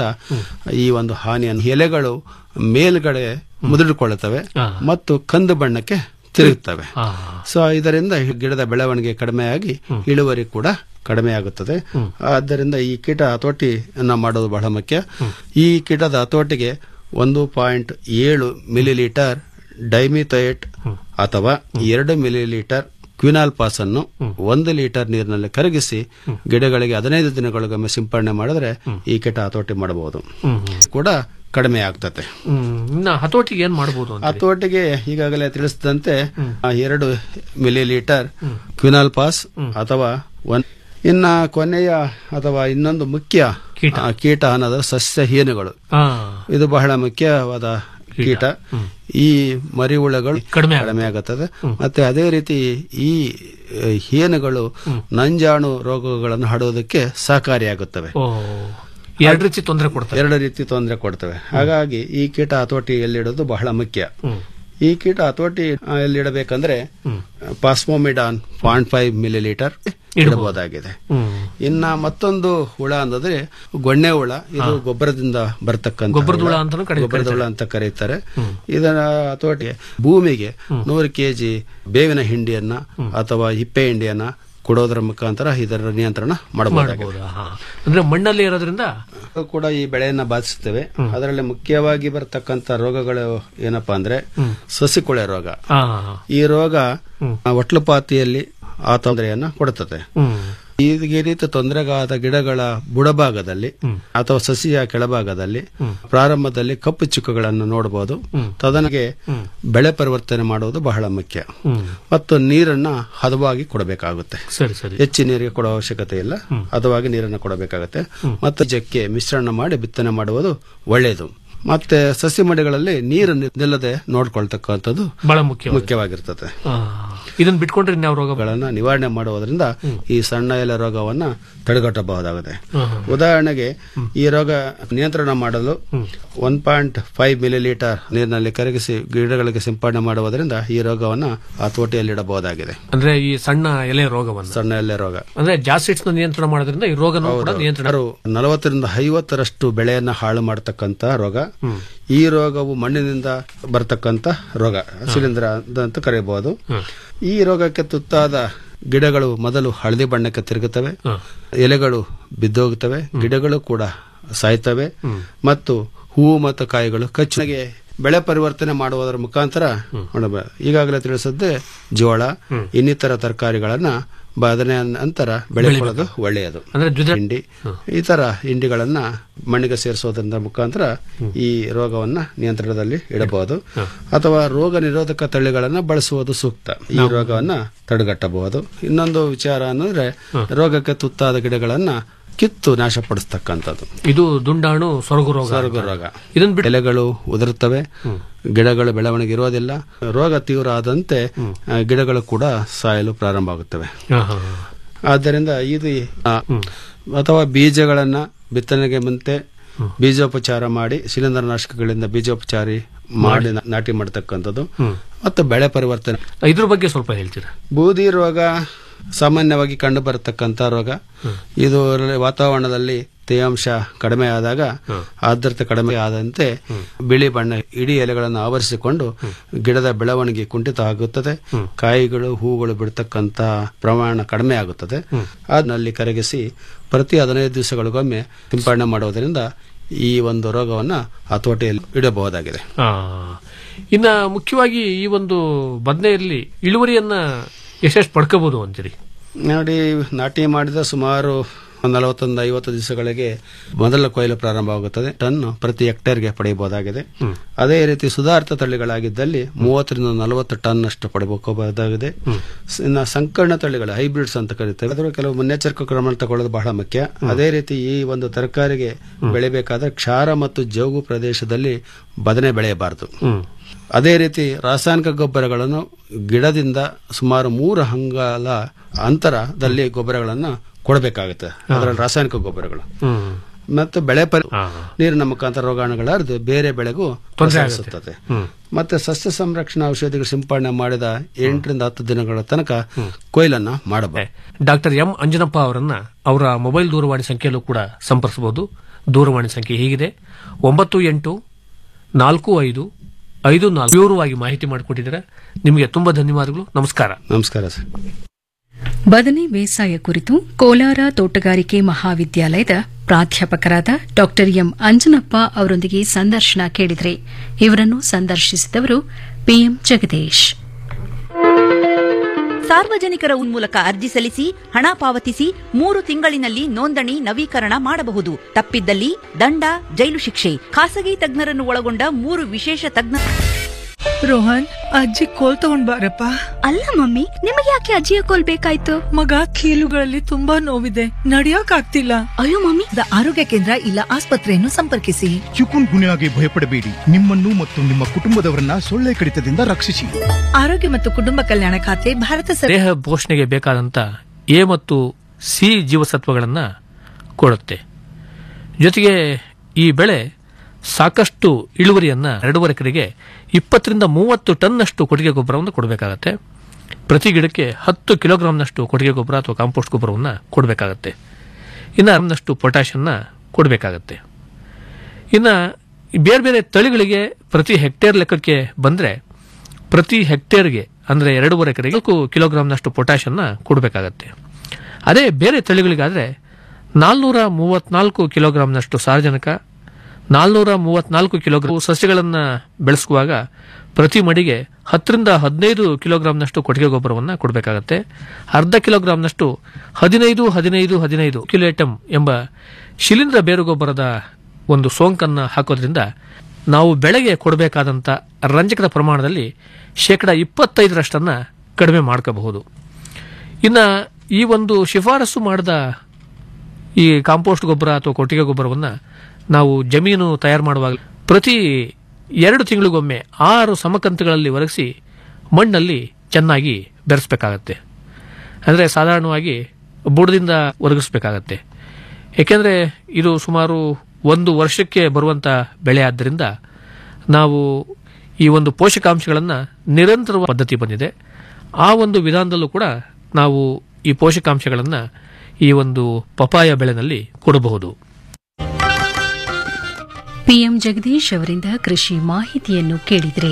ಈ ಒಂದು ಹಾನಿಯನ್ನು ಎಲೆಗಳು ಮೇಲ್ಗಡೆ ಮುದುಡಿಕೊಳ್ಳುತ್ತವೆ ಮತ್ತು ಕಂದು ಬಣ್ಣಕ್ಕೆ ತಿರುಗುತ್ತವೆ ಸೊ ಇದರಿಂದ ಗಿಡದ ಬೆಳವಣಿಗೆ ಕಡಿಮೆಯಾಗಿ ಇಳುವರಿ ಕೂಡ ಕಡಿಮೆಯಾಗುತ್ತದೆ ಆದ್ದರಿಂದ ಈ ಕೀಟ ಹತೋಟಿಯನ್ನ ಮಾಡೋದು ಬಹಳ ಮುಖ್ಯ ಈ ಕೀಟದ ಹತೋಟಿಗೆ ಒಂದು ಪಾಯಿಂಟ್ ಏಳು ಮಿಲಿಲೀಟರ್ ಡೈಮಿಥಯೇಟ್ ಅಥವಾ ಎರಡು ಮಿಲಿಲೀಟರ್ ಕ್ವಿನಾಲ್ ಪಾಸ್ ಅನ್ನು ಒಂದು ಲೀಟರ್ ನೀರಿನಲ್ಲಿ ಕರಗಿಸಿ ಗಿಡಗಳಿಗೆ ಹದಿನೈದು ದಿನಗಳಿಗೊಮ್ಮೆ ಸಿಂಪಡಣೆ ಮಾಡಿದ್ರೆ ಈ ಕೀಟ ಹತೋಟಿ ಮಾಡಬಹುದು ಕೂಡ ಕಡಿಮೆ ಆಗ್ತದೆ ಹ್ಮ್ ಇನ್ನ ಹತೋಟಿಗೆ ಏನ್ ಮಾಡಬಹುದು ಅಂತ ಹತೋಟಿಗೆ ಈಗಾಗಲೇ ತಿಳಿಸಿದಂತೆ ಆ ಎರಡು ಮಿಲಿ ಲೀಟರ್ ಕ್ವಿನಾಲ್ ಪಾಸ್ ಅಥವಾ ಒನ್ ಇನ್ನ ಕೊನೆಯ ಅಥವಾ ಇನ್ನೊಂದು ಮುಖ್ಯ ಆ, ಕೀಟ ಅನ್ನೋದು ಸಸ್ಯ ಹೀನುಗಳು ಇದು ಬಹಳ ಮುಖ್ಯವಾದ ಕೀಟ ಈ ಮರಿಹುಳಗಳು ಕಡಿಮೆ ಕಡಿಮೆ ಆಗುತ್ತದೆ ಮತ್ತೆ ಅದೇ ರೀತಿ ಈ ಆ, ಹೀನುಗಳು ನಂಜಾಣು ರೋಗಗಳನ್ನು ಹರಡುವುದಕ್ಕೆ ಸಹಕಾರಿಯಾಗುತ್ತವೆ ಓ ಎರಡು ರೀತಿ ತೊಂದರೆ ಕೊಡ್ತಾರೆ ಎರಡು ರೀತಿ ತೊಂದರೆ ಕೊಡ್ತವೆ ಹಾಗಾಗಿ ಈ ಕೀಟ ಹತೋಟಿ ಎಲ್ಲಿಡೋದು ಬಹಳ ಮುಖ್ಯ ಈ ಕೀಟ ಹತೋಟಿ ಆ, ಎಲ್ಲಿಡಬೇಕಂದ್ರೆ phosphamidon point five millilitre ಇಡಬಹುದಾಗಿದೆ ಇನ್ನ ಮತ್ತೊಂದು ಹುಳ ಅಂದ್ರೆ ಗೊಣ್ಣೆ ಹುಳ ಇದು ಗೊಬ್ಬರದಿಂದ ಬರ್ತಕ್ಕಂಥ ಗೊಬ್ಬರದ ಹುಳ ಹುಳ. ಅಂತಾನೂ ಕರೀತಾರೆ. ಗೊಬ್ಬರದ ಹುಳ ಅಂತ ಕರೀತಾರೆ ಇದರ ಹತೋಟಿ ಭೂಮಿಗೆ ನೂರು ಕೆಜಿ ಬೇವಿನ ಹಿಂಡಿಯನ್ನ ಅಥವಾ ಹಿಪ್ಪೆ ಹಿಂಡಿಯನ್ನ ಕೊಡೋದರ ಮುಖಾಂತರ ಇದರ ನಿಯಂತ್ರಣ ಮಾಡಬಹುದಾಗಿದೆ ಮಾಡಬಹುದಾ ಹಾ. ಅಂದ್ರೆ ಮಣ್ಣಲ್ಲಿ ಇರೋದ್ರಿಂದ ಅದು ಕೂಡ ಈ ಬೆಳೆಯನ್ನ ಬಾಧಿಸುತ್ತವೆ ಅದರಲ್ಲಿ ಮುಖ್ಯವಾಗಿ ಬರತಕ್ಕಂತ ರೋಗಗಳು ಏನಪ್ಪಾ ಅಂದ್ರೆ ಸಸಿಕೊಳೆ ರೋಗ ಆ, ಈ ರೋಗ ಆ, ಒಟ್ಲುಪಾತಿಯಲ್ಲಿ ಆ ತೊಂದರೆಯನ್ನ ಕೊಡುತ್ತದೆ ಈ ಈ ರೀತಿ ತೊಂದರೆಗಾದ ಗಿಡಗಳ ಬುಡಭಾಗದಲ್ಲಿ ಅಥವಾ ಸಸಿಯ ಕೆಳಭಾಗದಲ್ಲಿ ಪ್ರಾರಂಭದಲ್ಲಿ ಕಪ್ಪು ಚಿಕ್ಕುಗಳನ್ನು ನೋಡಬಹುದು ತದನಿಗೆ ಬೆಳೆ ಪರಿವರ್ತನೆ ಮಾಡುವುದು ಬಹಳ ಮುಖ್ಯ ಮತ್ತು ನೀರನ್ನ ಹದವಾಗಿ ಕೊಡಬೇಕಾಗುತ್ತೆ ಸರಿ ಸರಿ ಹೆಚ್ಚು ನೀರಿಗೆ ಕೊಡೋ ಅವಶ್ಯಕತೆ ಇಲ್ಲ ಹದವಾಗಿ ನೀರನ್ನು ಕೊಡಬೇಕಾಗುತ್ತೆ ಮತ್ತು ಜಕ್ಕೆ ಮಿಶ್ರಣ ಮಾಡಿ ಬಿತ್ತನೆ ಮಾಡುವುದು ಒಳ್ಳೆಯದು ಮತ್ತೆ ಸಸಿ ಮಡಿಗಳಲ್ಲಿ ನೀರು ನಿ- ನಿಲ್ಲದೆ ನೋಡ್ಕೊಳ್ತಕ್ಕಂಥದ್ದು ಬಹಳ ಮುಖ್ಯ ಮುಖ್ಯವಾಗಿರ್ತದೆ ಇದನ್ನ ಬಿಟ್ಕೊಂಡ್ರೆ ಇನ್ಯಾವ ರೋಗ ಗಳನ್ನ ನಿವಾರಣೆ ಮಾಡುವುದರಿಂದ ಈ ಸಣ್ಣ ಎಲೆ ರೋಗವನ್ನ ತಡೆಗಟ್ಟಬಹುದಾಗಿದೆ ಉದಾಹರಣೆಗೆ ಈ ರೋಗ ನಿಯಂತ್ರಣ ಮಾಡಲು one point five millilitre ನೀರಿನಲ್ಲಿ ಕರಗಿಸಿ ಗಿಡಗಳಿಗೆ ಸಿಂಪಡಣೆ ಮಾಡುವುದರಿಂದ ಈ ರೋಗವನ್ನ ಹತೋಟಿಯಲ್ಲಿಡಬಹುದಾಗಿದೆ ಅಂದ್ರೆ ಈ ಸಣ್ಣ ಎಲೆ ರೋಗವನ್ನ ಸಣ್ಣ ಎಲೆ ರೋಗ ಅಂದ್ರೆ ಜಾಸ್ತಿಟ್ಸ್ ನಿಯಂತ್ರಣ ಮಾಡೋದ್ರಿಂದ ಈ ರೋಗನೂ ಕೂಡ ನಿಯಂತ್ರಣ ಸುಮಾರು ನಲವತ್ತರಿಂದ ಐವತ್ತರಷ್ಟು ಬೆಳೆಯನ್ನ ಹಾಳು ಮಾಡತಕ್ಕಂತ ರೋಗ ಈ ರೋಗವು ಮಣ್ಣಿನಿಂದ ಬರ್ತಕ್ಕಂತ ರೋಗ ಶಿಲೀಂಧ್ರ ಅಂತ ಕರೆಯಬಹುದು ಈ ರೋಗಕ್ಕೆ ತುತ್ತಾದ ಗಿಡಗಳು ಮೊದಲು ಹಳದಿ ಬಣ್ಣಕ್ಕೆ ತಿರುಗುತ್ತವೆ ಎಲೆಗಳು ಬಿದ್ದೋಗುತ್ತವೆ ಗಿಡಗಳು ಕೂಡ ಸಾಯ್ತವೆ ಮತ್ತು ಹೂವು ಮತ್ತು ಕಾಯಿಗಳು ಕಚ್ಚಿಗೆ ಬೆಳೆ ಪರಿವರ್ತನೆ ಮಾಡುವುದರ ಮುಖಾಂತರ ಮಾಡಬಹುದು. ಈಗಾಗಲೇ ತಿಳಿಸದ್ದೆ ಜೋಳ ಇನ್ನಿತರ ತರಕಾರಿಗಳನ್ನ ಬದನೆ ನಂತರ ಬೆಳೆಕೊಳ್ಳೋದು ಒಳ್ಳೆಯದು ಅಂದ್ರೆ ದ್ವಿದಳ ಹಿಂಡಿ ಈ ತರ ಹಿಂಡಿಗಳನ್ನ ಮಣ್ಣಿಗೆ ಸೇರಿಸೋದ್ರಿಂದ ಮುಖಾಂತರ ಈ ರೋಗವನ್ನ ನಿಯಂತ್ರಣದಲ್ಲಿ ಇಡಬಹುದು ಅಥವಾ ರೋಗ ನಿರೋಧಕ ತಳಿಗಳನ್ನ ಬಳಸುವುದು ಸೂಕ್ತ ಈ ರೋಗವನ್ನ ತಡೆಗಟ್ಟಬಹುದು ಇನ್ನೊಂದು ವಿಚಾರ ಅಂದ್ರೆ ರೋಗಕ್ಕೆ ತುತ್ತಾದ ಗಿಡಗಳನ್ನ ಕಿತ್ತು ನಾಶಪಡಿಸ್ತಕ್ಕಂಥದ್ದು ಇದು ದುಂಡಾಣು ಸೊರಗು ರೋಗ ಸೊರಗು ರೋಗ ಇದನ್ನ ಬಿಟ್ಟು ಎಲೆಗಳು ಉದುರುತ್ತವೆ ಗಿಡಗಳು ಬೆಳವಣಿಗೆ ಇರೋದಿಲ್ಲ ರೋಗ ತೀವ್ರ ಆದಂತೆ ಆ, ಗಿಡಗಳು ಕೂಡ ಸಾಯಲು ಪ್ರಾರಂಭ ಆಗುತ್ತವೆ ಹಾ, ಹಾ, ಹಾ. ಆದ್ದರಿಂದ ಇದು ಆ, ಅಥವಾ ಬೀಜಗಳನ್ನ ಬಿತ್ತನೆಗೆ ಮುಂತೆ ಬೀಜೋಪಚಾರ ಮಾಡಿ ಶಿಲೀಂಧ್ರನಾಶಕಗಳಿಂದ ಬೀಜೋಪಚಾರಿ ಮಾಡಿ ನಾ- ನಾಟಿ ಮಾಡತಕ್ಕಂಥದ್ದು ಮತ್ತು ಬೆಳೆ ಪರಿವರ್ತನೆ ಇದ್ರ ಬಗ್ಗೆ ಸ್ವಲ್ಪ ಹೇಳ್ತೀರಾ ಬೂದಿ ರೋಗ ಸಾಮಾನ್ಯವಾಗಿ ಕಂಡು ಬರತಕ್ಕಂಥ ರೋಗ ಇದು ವಾತಾವರಣದಲ್ಲಿ ತೇವಾಂಶ ಕಡಿಮೆ ಆದಾಗ ಆರ್ದ್ರತೆ ಕಡಿಮೆ ಆದಂತೆ ಬಿಳಿ ಬಣ್ಣ ಇಡೀ ಎಲೆಗಳನ್ನು ಆವರಿಸಿಕೊಂಡು ಗಿಡದ ಬೆಳವಣಿಗೆ ಕುಂಠಿತ ಆಗುತ್ತದೆ ಕಾಯಿಗಳು ಹೂಗಳು ಬಿಡ್ತಕ್ಕಂಥ ಪ್ರಮಾಣ ಕಡಿಮೆ ಆಗುತ್ತದೆ ಅದನ್ನಲ್ಲಿ ಕರಗಿಸಿ ಪ್ರತಿ ಹದಿನೈದು ದಿವಸಗಳಿಗೊಮ್ಮೆ ಸಿಂಪಡಣೆ ಮಾಡುವುದರಿಂದ ಈ ಒಂದು ರೋಗವನ್ನ ಹತೋಟಿಯಲ್ಲಿ ಇಡಬಹುದಾಗಿದೆ ಆ, ಇನ್ನ ಮುಖ್ಯವಾಗಿ ಈ ಒಂದು ಬದನೆಯಲ್ಲಿ ಇಳುವರಿಯನ್ನ ಎಷ್ಟೆಷ್ಟು ಪಡ್ಕೋಬಹುದು ಅಂತೀರಿ ನೋಡಿ ನಾಟಿ ಮಾಡಿದ ಸುಮಾರು ನಲವತ್ತೊಂದು ಐವತ್ತು ದಿವಸಗಳಿಗೆ ಮೊದಲ ಕೊಯ್ಲು ಪ್ರಾರಂಭವಾಗುತ್ತದೆ ಟನ್ ಪ್ರತಿ ಹೆಕ್ಟೇರ್ಗೆ ಪಡೆಯಬಹುದಾಗಿದೆ ಅದೇ ರೀತಿ ಸುಧಾರಿತ ತಳಿಗಳಾಗಿದ್ದಲ್ಲಿ ಮೂವತ್ತರಿಂದ ನಲವತ್ತು ಟನ್ ಅಷ್ಟು ಪಡೆಯಬಹುದಾಗಿದೆ ಸ- ಇನ್ನು ಸಂಕರ್ಣ ತಳಿಗಳು ಹೈಬ್ರಿಡ್ಸ್ ಅಂತ ಕರೀತೇವೆ ಅದರ ಕೆಲವು ಮುನ್ನೆಚ್ಚರಿಕಾ ಕ್ರಮ ತಗೊಳ್ಳೋದು ಬಹಳ ಮುಖ್ಯ ಅದೇ ರೀತಿ ಈ ಒಂದು ತರಕಾರಿಗೆ ಬೆಳೆಬೇಕಾದ್ರೆ ಕ್ಷಾರ ಮತ್ತು ಜೋಗು ಪ್ರದೇಶದಲ್ಲಿ ಬದನೆ ಬೆಳೆಯಬಾರದು ಅದೇ ರೀತಿ ರಾಸಾಯನಿಕ ಗೊಬ್ಬರಗಳನ್ನು ಗಿಡದಿಂದ ಸುಮಾರು ಮೂರು ಹಂಗಾಲ ಅಂತರದಲ್ಲಿ ಗೊಬ್ಬರಗಳನ್ನು ಕೊಡಬೇಕಾಗುತ್ತೆ ಅದರಲ್ಲಿ ರಾಸಾಯನಿಕ ಗೊಬ್ಬರಗಳು ಮತ್ತು ಬೆಳೆ ಪರಿ ನೀರಿನ ಮುಖಾಂತರ ರೋಗಾಣುಗಳು ಹರಿದು ಬೇರೆ ಬೆಳೆಗೂ ತೊಂದ್ರೆ ಪ್ರಸರಿಸುತ್ತದೆ ಮತ್ತೆ ಸಸ್ಯ ಸಂರಕ್ಷಣಾ ಔಷಧಿಗಳು ಸಿಂಪಡಣೆ ಮಾಡಿದ ಎಂಟರಿಂದ ಹತ್ತು ದಿನಗಳ ತನಕ ಕೊಯ್ಲನ್ನ ಮಾಡಬಹುದು ಡಾಕ್ಟರ್ ಎಂ ಅಂಜನಪ್ಪ ಅವರನ್ನ ಅವರ ಮೊಬೈಲ್ ದೂರವಾಣಿ ಸಂಖ್ಯೆಯಲ್ಲೂ ಕೂಡ ಸಂಪರ್ಸಬಹುದು ದೂರವಾಣಿ ಸಂಖ್ಯೆ ಹೀಗಿದೆ ಒಂಬತ್ತು ಎಂಟು ನಾಲ್ಕು ಐದು ಐದು ನಾಲ್ಕು ವಿವರವಾಗಿ ಮಾಹಿತಿ ಮಾಡಿಕೊಟ್ಟಿದ್ದೀರಾ ನಿಮಗೆ ತುಂಬಾ ಧನ್ಯವಾದಗಳು ನಮಸ್ಕಾರ ನಮಸ್ಕಾರ ಸರ್ ಬದನೆ ಬೇಸಾಯ ಕುರಿತು ಕೋಲಾರ ತೋಟಗಾರಿಕೆ ಮಹಾವಿದ್ಯಾಲಯದ ಪ್ರಾಧ್ಯಾಪಕರಾದ ಡಾಕ್ಟರ್ ಎಂ ಅಂಜನಪ್ಪ ಅವರೊಂದಿಗೆ ಸಂದರ್ಶನ ಕೇಳಿದರೆ ಇವರನ್ನು ಸಂದರ್ಶಿಸಿದವರು ಪಿಎಂ ಜಗದೀಶ್ ಸಾರ್ವಜನಿಕರ ಮೂಲಕ ಅರ್ಜಿ ಸಲ್ಲಿಸಿ ಹಣ ಪಾವತಿಸಿ ಮೂರು ತಿಂಗಳಿನಲ್ಲಿ ನೋಂದಣಿ ನವೀಕರಣ ಮಾಡಬಹುದು ತಪ್ಪಿದ್ದಲ್ಲಿ ದಂಡ ಜೈಲು ಶಿಕ್ಷೆ ಖಾಸಗಿ ತಜ್ಞರನ್ನು ಒಳಗೊಂಡ ಮೂರು ವಿಶೇಷ ತಜ್ಞ ರೋಹನ್ ಅಜ್ಜಿ ಕೋಲ್ ತಗೊಂಡ್ ಬಾರಪ್ಪ ಅಲ್ಲ ಮಮ್ಮಿ ನಿಮಗೆ ಯಾಕೆ ಅಜ್ಜಿಯ ಕೋಲ್ ಬೇಕಾಯ್ತು ಮಗ ಕೀಲುಗಳಲ್ಲಿ ತುಂಬಾ ನೋವಿದೆ ನಡಿಯಕ್ ಆಗ್ತಿಲ್ಲ ಅಯ್ಯೋ ಮಮ್ಮಿ ದ ಆರೋಗ್ಯ ಕೇಂದ್ರ ಇಲ್ಲ ಆಸ್ಪತ್ರೆಯನ್ನು ಸಂಪರ್ಕಿಸಿ ಚಿಕುನ್ ಗುನ್ಯಾಗೆ ಭಯಪಡಬೇಡಿ ನಿಮ್ಮನ್ನು ಮತ್ತು ನಿಮ್ಮ ಕುಟುಂಬದವರನ್ನ ಸೊಳ್ಳೆ ಕಡಿತದಿಂದ ರಕ್ಷಿಸಿ ಆರೋಗ್ಯ ಮತ್ತು ಕುಟುಂಬ ಕಲ್ಯಾಣ ಖಾತೆ ಭಾರತ ಸರ್ಕಾರ ದೇಹ ಪೋಷಣೆಗೆ ಬೇಕಾದಂತ ಎ ಮತ್ತು ಸಿ ಜೀವಸತ್ವಗಳನ್ನ ಕೊಡುತ್ತೆ ಜೊತೆಗೆ ಈ ಬೆಳೆ ಸಾಕಷ್ಟು ಇಳುವರಿಯನ್ನ ಎರಡೂವರೆ ಎಕರೆಗೆ ಇಪ್ಪತ್ತರಿಂದ ಮೂವತ್ತು ಟನ್ನಷ್ಟು ಕೊಟ್ಟಿಗೆ ಗೊಬ್ಬರವನ್ನು ಕೊಡಬೇಕಾಗತ್ತೆ ಪ್ರತಿ ಗಿಡಕ್ಕೆ ಹತ್ತು ಕಿಲೋಗ್ರಾಂನಷ್ಟು ಕೊಟ್ಟಿಗೆ ಗೊಬ್ಬರ ಅಥವಾ ಕಾಂಪೋಸ್ಟ್ ಗೊಬ್ಬರವನ್ನು ಕೊಡಬೇಕಾಗತ್ತೆ ಇನ್ನು ಅರ್ನಷ್ಟು ಪೊಟ್ಯಾಷನ್ನ ಕೊಡಬೇಕಾಗತ್ತೆ ಇನ್ನು ಬೇರೆ ಬೇರೆ ತಳಿಗಳಿಗೆ ಪ್ರತಿ ಹೆಕ್ಟೇರ್ ಲೆಕ್ಕಕ್ಕೆ ಬಂದರೆ ಪ್ರತಿ ಹೆಕ್ಟೇರ್ಗೆ ಅಂದರೆ ಎರಡೂವರೆ ಎಕರೆಗೆ ನಾಲ್ಕು ಕಿಲೋಗ್ರಾಂನಷ್ಟು ಪೊಟ್ಯಾಷನ್ನ ಕೊಡಬೇಕಾಗತ್ತೆ ಅದೇ ಬೇರೆ ತಳಿಗಳಿಗಾದರೆ ನಾಲ್ನೂರ ಮೂವತ್ನಾಲ್ಕು ಕಿಲೋಗ್ರಾಂನಷ್ಟು ಸಾರಜನಕ ನಾಲ್ನೂರ ಮೂವತ್ನಾಲ್ಕು ಕಿಲೋಗ್ರಾಂ ಸಸ್ಯಗಳನ್ನು ಬೆಳೆಸುವಾಗ ಪ್ರತಿ ಮಡಿಗೆ ಹತ್ತರಿಂದ ಹದಿನೈದು ಕಿಲೋಗ್ರಾಂನಷ್ಟು ಕೊಟ್ಟಿಗೆ ಗೊಬ್ಬರವನ್ನು ಕೊಡಬೇಕಾಗತ್ತೆ ಅರ್ಧ ಕಿಲೋಗ್ರಾಂನಷ್ಟು ಹದಿನೈದು ಹದಿನೈದು ಹದಿನೈದು ಕಿಲೋಟಮ್ ಎಂಬ ಶಿಲೀಂಧ್ರ ಬೇರು ಗೊಬ್ಬರದ ಒಂದು ಸೋಂಕನ್ನು ಹಾಕೋದ್ರಿಂದ ನಾವು ಬೆಳೆಗೆ ಕೊಡಬೇಕಾದಂಥ ರಂಜಕದ ಪ್ರಮಾಣದಲ್ಲಿ ಶೇಕಡ ಇಪ್ಪತ್ತೈದರಷ್ಟನ್ನು ಕಡಿಮೆ ಮಾಡ್ಕೋಬಹುದು ಇನ್ನು ಈ ಒಂದು ಶಿಫಾರಸು ಮಾಡಿದ ಈ ಕಾಂಪೋಸ್ಟ್ ಗೊಬ್ಬರ ಅಥವಾ ಕೊಟ್ಟಿಗೆ ಗೊಬ್ಬರವನ್ನು ನಾವು ಜಮೀನು ತಯಾರು ಮಾಡುವಾಗ ಪ್ರತಿ ಎರಡು ತಿಂಗಳಿಗೊಮ್ಮೆ ಆರು ಸಮಕಂತುಗಳಲ್ಲಿ ಒರಗಿಸಿ ಮಣ್ಣಲ್ಲಿ ಚೆನ್ನಾಗಿ ಬೆರೆಸಬೇಕಾಗತ್ತೆ ಅಂದರೆ ಸಾಧಾರಣವಾಗಿ ಬುಡದಿಂದ ಒದಗಿಸ್ಬೇಕಾಗತ್ತೆ ಏಕೆಂದರೆ ಇದು ಸುಮಾರು ಒಂದು ವರ್ಷಕ್ಕೆ ಬರುವಂಥ ಬೆಳೆ ಆದ್ದರಿಂದ ನಾವು ಈ ಒಂದು ಪೋಷಕಾಂಶಗಳನ್ನು ನಿರಂತರ ಪದ್ಧತಿ ಬಂದಿದೆ ಆ ಒಂದು ವಿಧಾನದಲ್ಲೂ ಕೂಡ ನಾವು ಈ ಪೋಷಕಾಂಶಗಳನ್ನು ಈ ಒಂದು ಪಪಾಯ ಬೆಳೆನಲ್ಲಿ ಕೊಡಬಹುದು ಪಿಎಂ ಜಗದೀಶ್ ಅವರಿಂದ ಕೃಷಿ ಮಾಹಿತಿಯನ್ನು ಕೇಳಿದ್ರೆ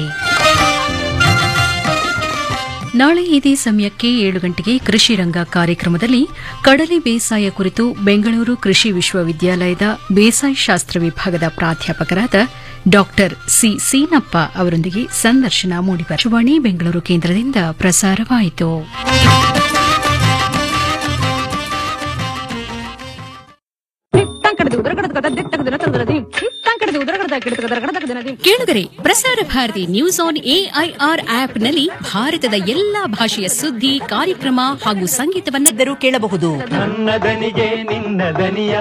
ನಾಳೆ ಇದೇ ಸಮಯಕ್ಕೆ ಏಳು ಗಂಟೆಗೆ ಕೃಷಿ ರಂಗ ಕಾರ್ಯಕ್ರಮದಲ್ಲಿ ಕಡಲೆ ಬೇಸಾಯ ಕುರಿತು ಬೆಂಗಳೂರು ಕೃಷಿ ವಿಶ್ವವಿದ್ಯಾಲಯದ ಬೇಸಾಯ ಶಾಸ್ತ್ರ ವಿಭಾಗದ ಪ್ರಾಧ್ಯಾಪಕರಾದ ಡಾಕ್ಟರ್ ಸಿ ಸೀನಪ್ಪ ಅವರೊಂದಿಗೆ ಸಂದರ್ಶನ ಮೂಡಿಬರವಾಣಿ ಬೆಂಗಳೂರು ಕೇಂದ್ರದಿಂದ ಪ್ರಸಾರವಾಯಿತು ಕೇಳುಗರೆ ಪ್ರಸಾರ ಭಾರತಿ ನ್ಯೂಸ್ ಆನ್ ಎಐಆರ್ ಆಪ್ನಲ್ಲಿ ಭಾರತದ ಎಲ್ಲಾ ಭಾಷೆಯ ಸುದ್ದಿ ಕಾರ್ಯಕ್ರಮ ಹಾಗೂ ಸಂಗೀತವನ್ನೆದ್ದರೂ ಕೇಳಬಹುದು ನನ್ನ ದನಿಗೆ ನಿನ್ನ ದನಿಯ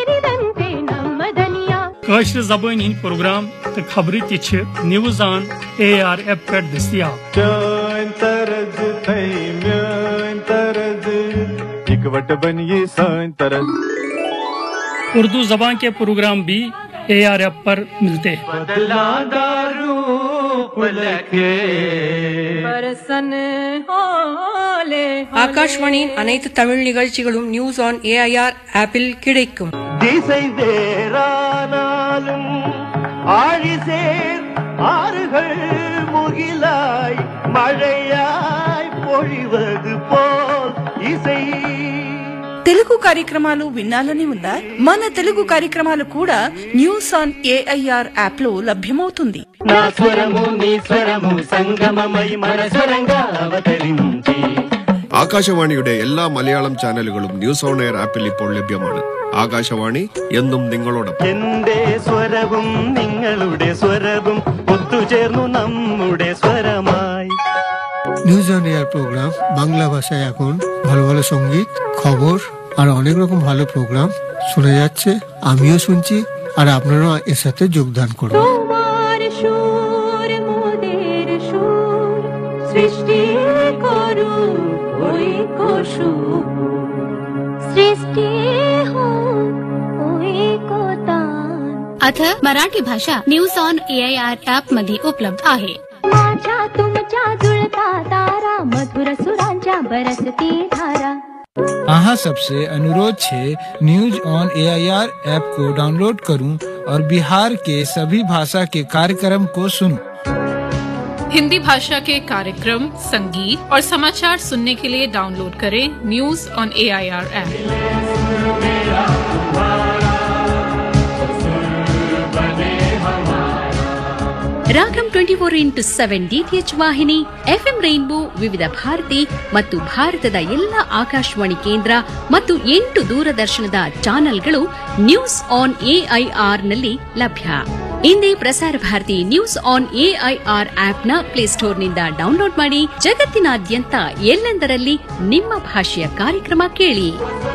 کٲشِر زبٲنۍ ہٕنٛدۍ پروگرام تہٕ خبرٕ تہِ چھِ نِوٕز آن اے آر ایپ پٮ۪ٹھ دٔستیاب میٲنۍ طرز تھے میٲنۍ طرز اکوٹ بنیے سٲنۍ طرز उर्दू जबान के प्रोग्राम भी ए आर एप पर मिलते हैं बदलादा रूप लगे ஆகாஷ்வாணியின் அனைத்து தமிழ் நிகழ்ச்சிகளும் நியூஸ் ஆன் ஏஐஆர் ஆப்பில் கிடைக்கும் திசை வேறானாலும் ஆழிசேர் ஆறுகள் முகிலாய் மழையாய் பொழிவது போல் இசை తెలుగు కార్యక్రమాలు వినాలని ఉందా మన తెలుగు కార్యక్రమాలు కూడా న్యూస్ ఆన్ ఏఐఆర్ యాప్ లో లభ్యమవుతుంది నా స్వరము నీ స్వరము സംഗമമൈ മനസ്വരംഗ അവതരിഞ്ചി ആകാശവാണിയുടെ എല്ലാ മലയാളം ചാനലുകളും ന്യൂസ് ഓൺ എയർ ആപ്പിൽ ഇപ്പോൾ ലഭ്യമാണ് ആകാശവാണി എന്നും നിങ്ങളോടൊപ്പം എന്റെ സ്വരവും നിങ്ങളുടെ സ്വരവും ഒത്തുചേർന്നു നമ്മുടെ സ്വരമായി news on air programme Bangla ভাষায় এখন ভালো ভালো সঙ্গীত খবর আর অনেক রকম ভালো প্রোগ্রাম শোনা যাচ্ছে আমিও শুনছি আর আপনারাও এর সাথে যোগদান করুন তোমার সুর মোদের সুর সৃষ্টি করু ওই কসু सृष्टी हो आता मराठी भाषा न्यूज ऑन एआयआर ऍप मध्ये उपलब्ध आहे माझ्या तुमच्या जुळता तारा मधुर सुरांच्या बरसती धारा अहाँ सबसे अनुरोध छे न्यूज ऑन एआईआर ऐप को डाउनलोड करूं और बिहार के सभी भाषा के कार्यक्रम को सुनूं। हिंदी भाषा के कार्यक्रम संगीत और समाचार सुनने के लिए डाउनलोड करें news on A I R app ರಾಗಂ twenty four into seven DTH ವಾಹಿನಿ ಎಫ್ಎಂ ರೈನ್ಬೋ ವಿವಿಧ ಭಾರತಿ ಮತ್ತು ಭಾರತದ ಎಲ್ಲ ಆಕಾಶವಾಣಿ ಕೇಂದ್ರ ಮತ್ತು ಎಂಟು ದೂರದರ್ಶನದ ಚಾನೆಲ್ಗಳು ನ್ಯೂಸ್ ಆನ್ ಎಐಆರ್ನಲ್ಲಿ ಲಭ್ಯ ಇಂದೇ Prasar Bharati news on AIR ಆಪ್ನ ಪ್ಲೇಸ್ಟೋರ್ನಿಂದ ಡೌನ್ಲೋಡ್ ಮಾಡಿ ಜಗತ್ತಿನಾದ್ಯಂತ ಎಲ್ಲೆಂದರಲ್ಲಿ ನಿಮ್ಮ ಭಾಷೆಯ ಕಾರ್ಯಕ್ರಮ ಕೇಳಿ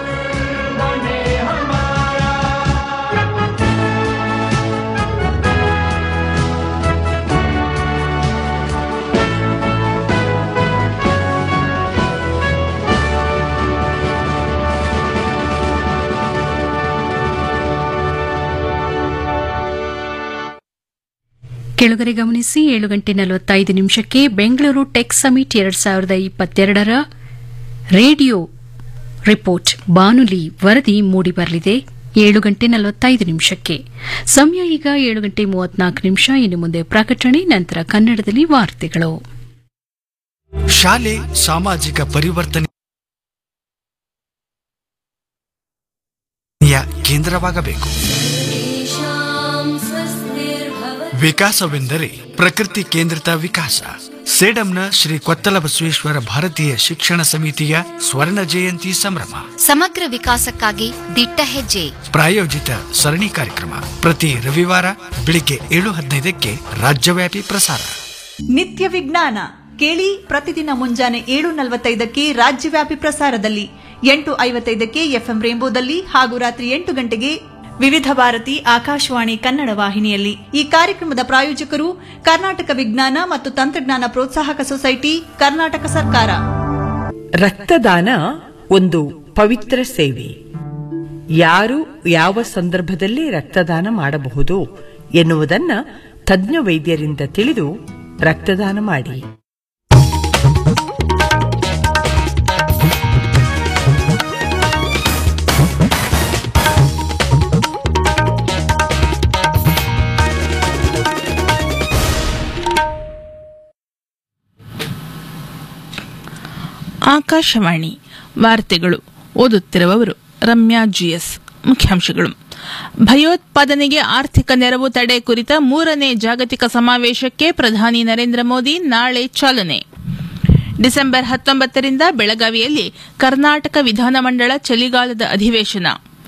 ಕೆಳಗರೆ ಗಮನಿಸಿ ಏಳು ಗಂಟೆ ನಲವತ್ತೈದು ನಿಮಿಷಕ್ಕೆ ಬೆಂಗಳೂರು ಟೆಕ್ ಸಮಿಟ್ ಎರಡ್ ಸಾವಿರದ ಇಪ್ಪತ್ತೆರಡರ ರೇಡಿಯೋ ರಿಪೋರ್ಟ್ ಬಾನುಲಿ ವರದಿ ಮೂಡಿಬರಲಿದೆ ಏಳು ಗಂಟೆ ನಲವತ್ತೈದು ನಿಮಿಷಕ್ಕೆ ಸಮಯ ಈಗ ಏಳು ಗಂಟೆ ಮೂವತ್ನಾಲ್ಕು ನಿಮಿಷ ಇನ್ನು ಮುಂದೆ ಪ್ರಕಟಣೆ ನಂತರ ಕನ್ನಡದಲ್ಲಿ ವಾರ್ತೆಗಳು ಶಾಲೆ ಸಾಮಾಜಿಕ ಪರಿವರ್ತನೆಯ ಕೇಂದ್ರವಾಗಬೇಕು ವಿಕಾಸವೆಂದರೆ ಪ್ರಕೃತಿ ಕೇಂದ್ರಿತ ವಿಕಾಸ ಸೇಡಂನ ಶ್ರೀ ಕೊತ್ತಲ ಬಸವೇಶ್ವರ ಭಾರತೀಯ ಶಿಕ್ಷಣ ಸಮಿತಿಯ ಸ್ವರ್ಣ ಜಯಂತಿ ಸಂಭ್ರಮ ಸಮಗ್ರ ವಿಕಾಸಕ್ಕಾಗಿ ದಿಟ್ಟ ಹೆಜ್ಜೆ ಪ್ರಾಯೋಜಿತ ಸರಣಿ ಕಾರ್ಯಕ್ರಮ ಪ್ರತಿ ರವಿವಾರ ಬೆಳಿಗ್ಗೆ ಏಳು ಹದಿನೈದಕ್ಕೆ ರಾಜ್ಯವ್ಯಾಪಿ ಪ್ರಸಾರ ನಿತ್ಯ ವಿಜ್ಞಾನ ಕೇಳಿ ಪ್ರತಿದಿನ ಮುಂಜಾನೆ ಏಳು ನಲವತ್ತೈದಕ್ಕೆ ರಾಜ್ಯವ್ಯಾಪಿ ಪ್ರಸಾರದಲ್ಲಿ ಎಂಟು ಐವತ್ತೈದಕ್ಕೆ ಎಫ್ಎಂ ರೇಂಬೋದಲ್ಲಿ ಹಾಗೂ ರಾತ್ರಿ ಎಂಟು ಗಂಟೆಗೆ ವಿವಿಧ ಭಾರತಿ ಆಕಾಶವಾಣಿ ಕನ್ನಡ ವಾಹಿನಿಯಲ್ಲಿ ಈ ಕಾರ್ಯಕ್ರಮದ ಪ್ರಾಯೋಜಕರು ಕರ್ನಾಟಕ ವಿಜ್ಞಾನ ಮತ್ತು ತಂತ್ರಜ್ಞಾನ ಪ್ರೋತ್ಸಾಹಕ ಸೊಸೈಟಿ ಕರ್ನಾಟಕ ಸರ್ಕಾರ ರಕ್ತದಾನ ಒಂದು ಪವಿತ್ರ ಸೇವೆ ಯಾರು ಯಾವ ಸಂದರ್ಭದಲ್ಲಿ ರಕ್ತದಾನ ಮಾಡಬಹುದು ಎನ್ನುವುದನ್ನ ತಜ್ಞ ವೈದ್ಯರಿಂದ ತಿಳಿದು ರಕ್ತದಾನ ಮಾಡಿ ಆಕಾಶವಾಣಿ ವಾರ್ತೆಗಳು ಓದುತ್ತಿರುವವರು ರಮ್ಯಾ ಜಿಎಸ್ ಮುಖ್ಯಾಂಶಗಳು ಭಯೋತ್ಪಾದನೆಗೆ ಆರ್ಥಿಕ ನೆರವು ತಡೆ ಕುರಿತ ಮೂರನೇ ಜಾಗತಿಕ ಸಮಾವೇಶಕ್ಕೆ ಪ್ರಧಾನಿ ನರೇಂದ್ರ ಮೋದಿ ನಾಳೆ ಚಾಲನೆ ಡಿಸೆಂಬರ್ ಹತ್ತೊಂಬತ್ತರಿಂದ ಬೆಳಗಾವಿಯಲ್ಲಿ ಕರ್ನಾಟಕ ವಿಧಾನಮಂಡಲ ಚಳಿಗಾಲದ ಅಧಿವೇಶನ